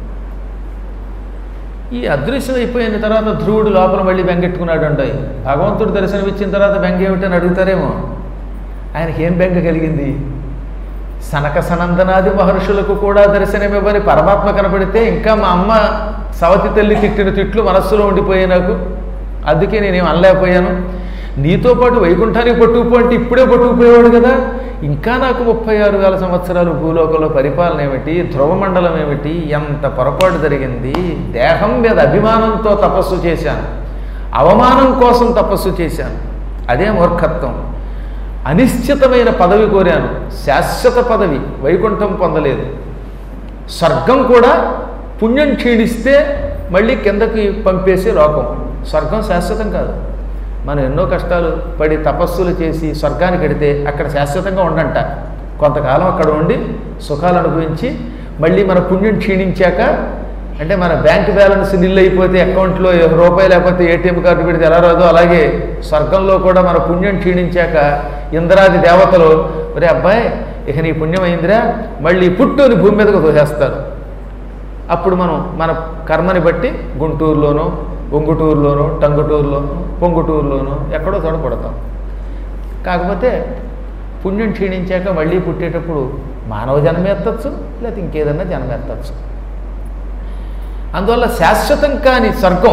ఈ అదృశ్యం అయిపోయిన తర్వాత ధ్రువుడు లోపల మళ్ళీ బెంగెట్టుకున్నాడు అంటాయి భగవంతుడు దర్శనం ఇచ్చిన తర్వాత బెంగ ఏమిటని అడుగుతారేమో ఆయనకి ఏం బెంగ కలిగింది సనక సనందనాది మహర్షులకు కూడా దర్శనమివ్వని పరమాత్మ కనపడితే ఇంకా మా అమ్మ సవతి తల్లి తిట్టిన తిట్లు మనస్సులో ఉండిపోయాయి నాకు అందుకే నేనేం అనలేకపోయాను నీతో పాటు వైకుంఠానికి పట్టుకుపో అంటే ఇప్పుడే పట్టుకుపోయేవాడు కదా ఇంకా నాకు ముప్పై ఆరు వేల సంవత్సరాలు భూలోకంలో పరిపాలన ఏమిటి ధ్రువమండలం ఏమిటి ఎంత పొరపాటు జరిగింది దేహం మీద అభిమానంతో తపస్సు చేశాను అవమానం కోసం తపస్సు చేశాను అదే మూర్ఖత్వం అనిశ్చితమైన పదవి కోరాను శాశ్వత పదవి వైకుంఠం పొందలేదు స్వర్గం కూడా పుణ్యం క్షీణిస్తే మళ్ళీ కిందకి పంపేసే లోకం స్వర్గం శాశ్వతం కాదు మనం ఎన్నో కష్టాలు పడి తపస్సులు చేసి స్వర్గానికి వెడితే అక్కడ శాశ్వతంగా ఉండంట కొంతకాలం అక్కడ ఉండి సుఖాలు అనుభవించి మళ్ళీ మన పుణ్యం క్షీణించాక అంటే మన బ్యాంక్ బ్యాలెన్స్ నిల్ అయిపోతే అకౌంట్లో రూపాయి లేకపోతే ఏటీఎం కార్డు పెడితే ఎలా రాదో అలాగే స్వర్గంలో కూడా మన పుణ్యం క్షీణించాక ఇంద్రాది దేవతలు ఒరే అబ్బాయి ఇక నీ పుణ్యం అయిందిరా మళ్ళీ పుట్టుని భూమి మీదకు తోసేస్తారు అప్పుడు మనం మన కర్మని బట్టి గుంటూరులోనో ఒంగుటూరులోనో టంగుటూరులోనో పొంగుటూరులోనో ఎక్కడో చోట పడతాం కాకపోతే పుణ్యం క్షీణించాక మళ్ళీ పుట్టేటప్పుడు మానవ జన్మ ఎత్తచ్చు లేకపోతే ఇంకేదన్నా జన్మ ఎత్తచ్చు అందువల్ల శాశ్వతం కాని స్వర్గం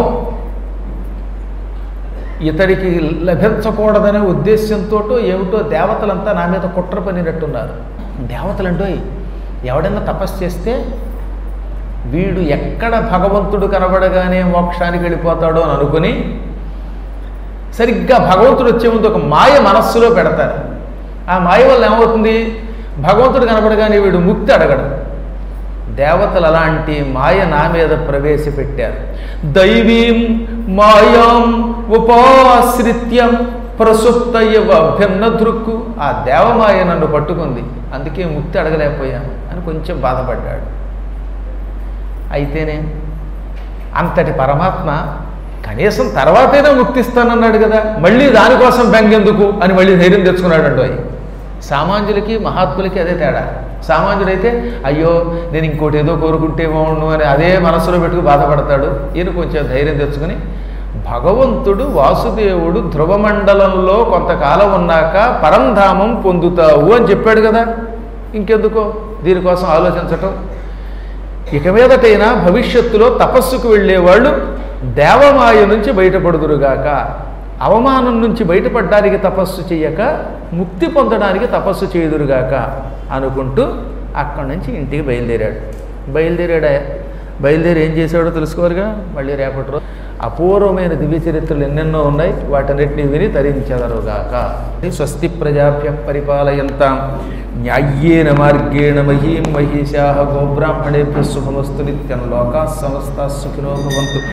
ఇతడికి లభించకూడదనే ఉద్దేశంతో ఏమిటో దేవతలంతా నా మీద కుట్ర పనినట్టున్నారు దేవతలంటో ఎవడన్నా తపస్సు చేస్తే వీడు ఎక్కడ భగవంతుడు కనబడగానే మోక్షానికి వెళ్ళిపోతాడో అని అనుకుని సరిగ్గా భగవంతుడు వచ్చే ముందు ఒక మాయ మనస్సులో పెడతారు ఆ మాయ వల్ల ఏమవుతుంది భగవంతుడు కనబడగానే వీడు ముక్తి అడగడు దేవతలు అలాంటి మాయ నా మీద ప్రవేశపెట్టారు దైవీం మాయాం ఉపాశ్రిత్యం ప్రసుప్త ఇవ భిన్న దృక్కు ఆ దేవమాయ నన్ను పట్టుకుంది అందుకే ముక్తి అడగలేకపోయాను అని కొంచెం బాధపడ్డాడు అయితేనే అంతటి పరమాత్మ కనీసం తర్వాతైనా ముక్తిస్తానన్నాడు కదా మళ్ళీ దానికోసం బెంగెందుకు అని మళ్ళీ ధైర్యం తెచ్చుకున్నాడు అంటూ సామాన్యులకి మహాత్ములకి అదే తేడా సామాన్యుడైతే అయ్యో నేను ఇంకోటి ఏదో కోరుకుంటే బాగుండు అని అదే మనసులో పెట్టుకు బాధపడతాడు ఈయన కొంచెం ధైర్యం తెచ్చుకుని భగవంతుడు వాసుదేవుడు ధ్రువమండలంలో కొంతకాలం ఉన్నాక పరంధామం పొందుతావు అని చెప్పాడు కదా ఇంకెందుకో దీనికోసం ఆలోచించటం ఇక మీదటైనా భవిష్యత్తులో తపస్సుకు వెళ్ళేవాళ్ళు దేవమాయ నుంచి బయటపడుదురుగాక అవమానం నుంచి బయటపడడానికి తపస్సు చేయక ముక్తి పొందడానికి తపస్సు చేయుదురుగాక అనుకుంటూ అక్కడి నుంచి ఇంటికి బయలుదేరాడు బయలుదేరాడా బయలుదేరి ఏం చేశాడో తెలుసుకోరుగా మళ్ళీ రేపటి రోజు అపూర్వమైన దివ్య చరిత్రలు ఎన్నెన్నో ఉన్నాయి వాటన్నిటిని విని తరించెదరుగాక స్వస్తి ప్రజాభ్య పరిపాలయంతాం న్యాయ్యేన మార్గేణ మహీం మహిషా గోబ్రాహ్మణేభ్య శుభమస్తు నిత్యం లోకా సమస్త సుఖినో భవంతు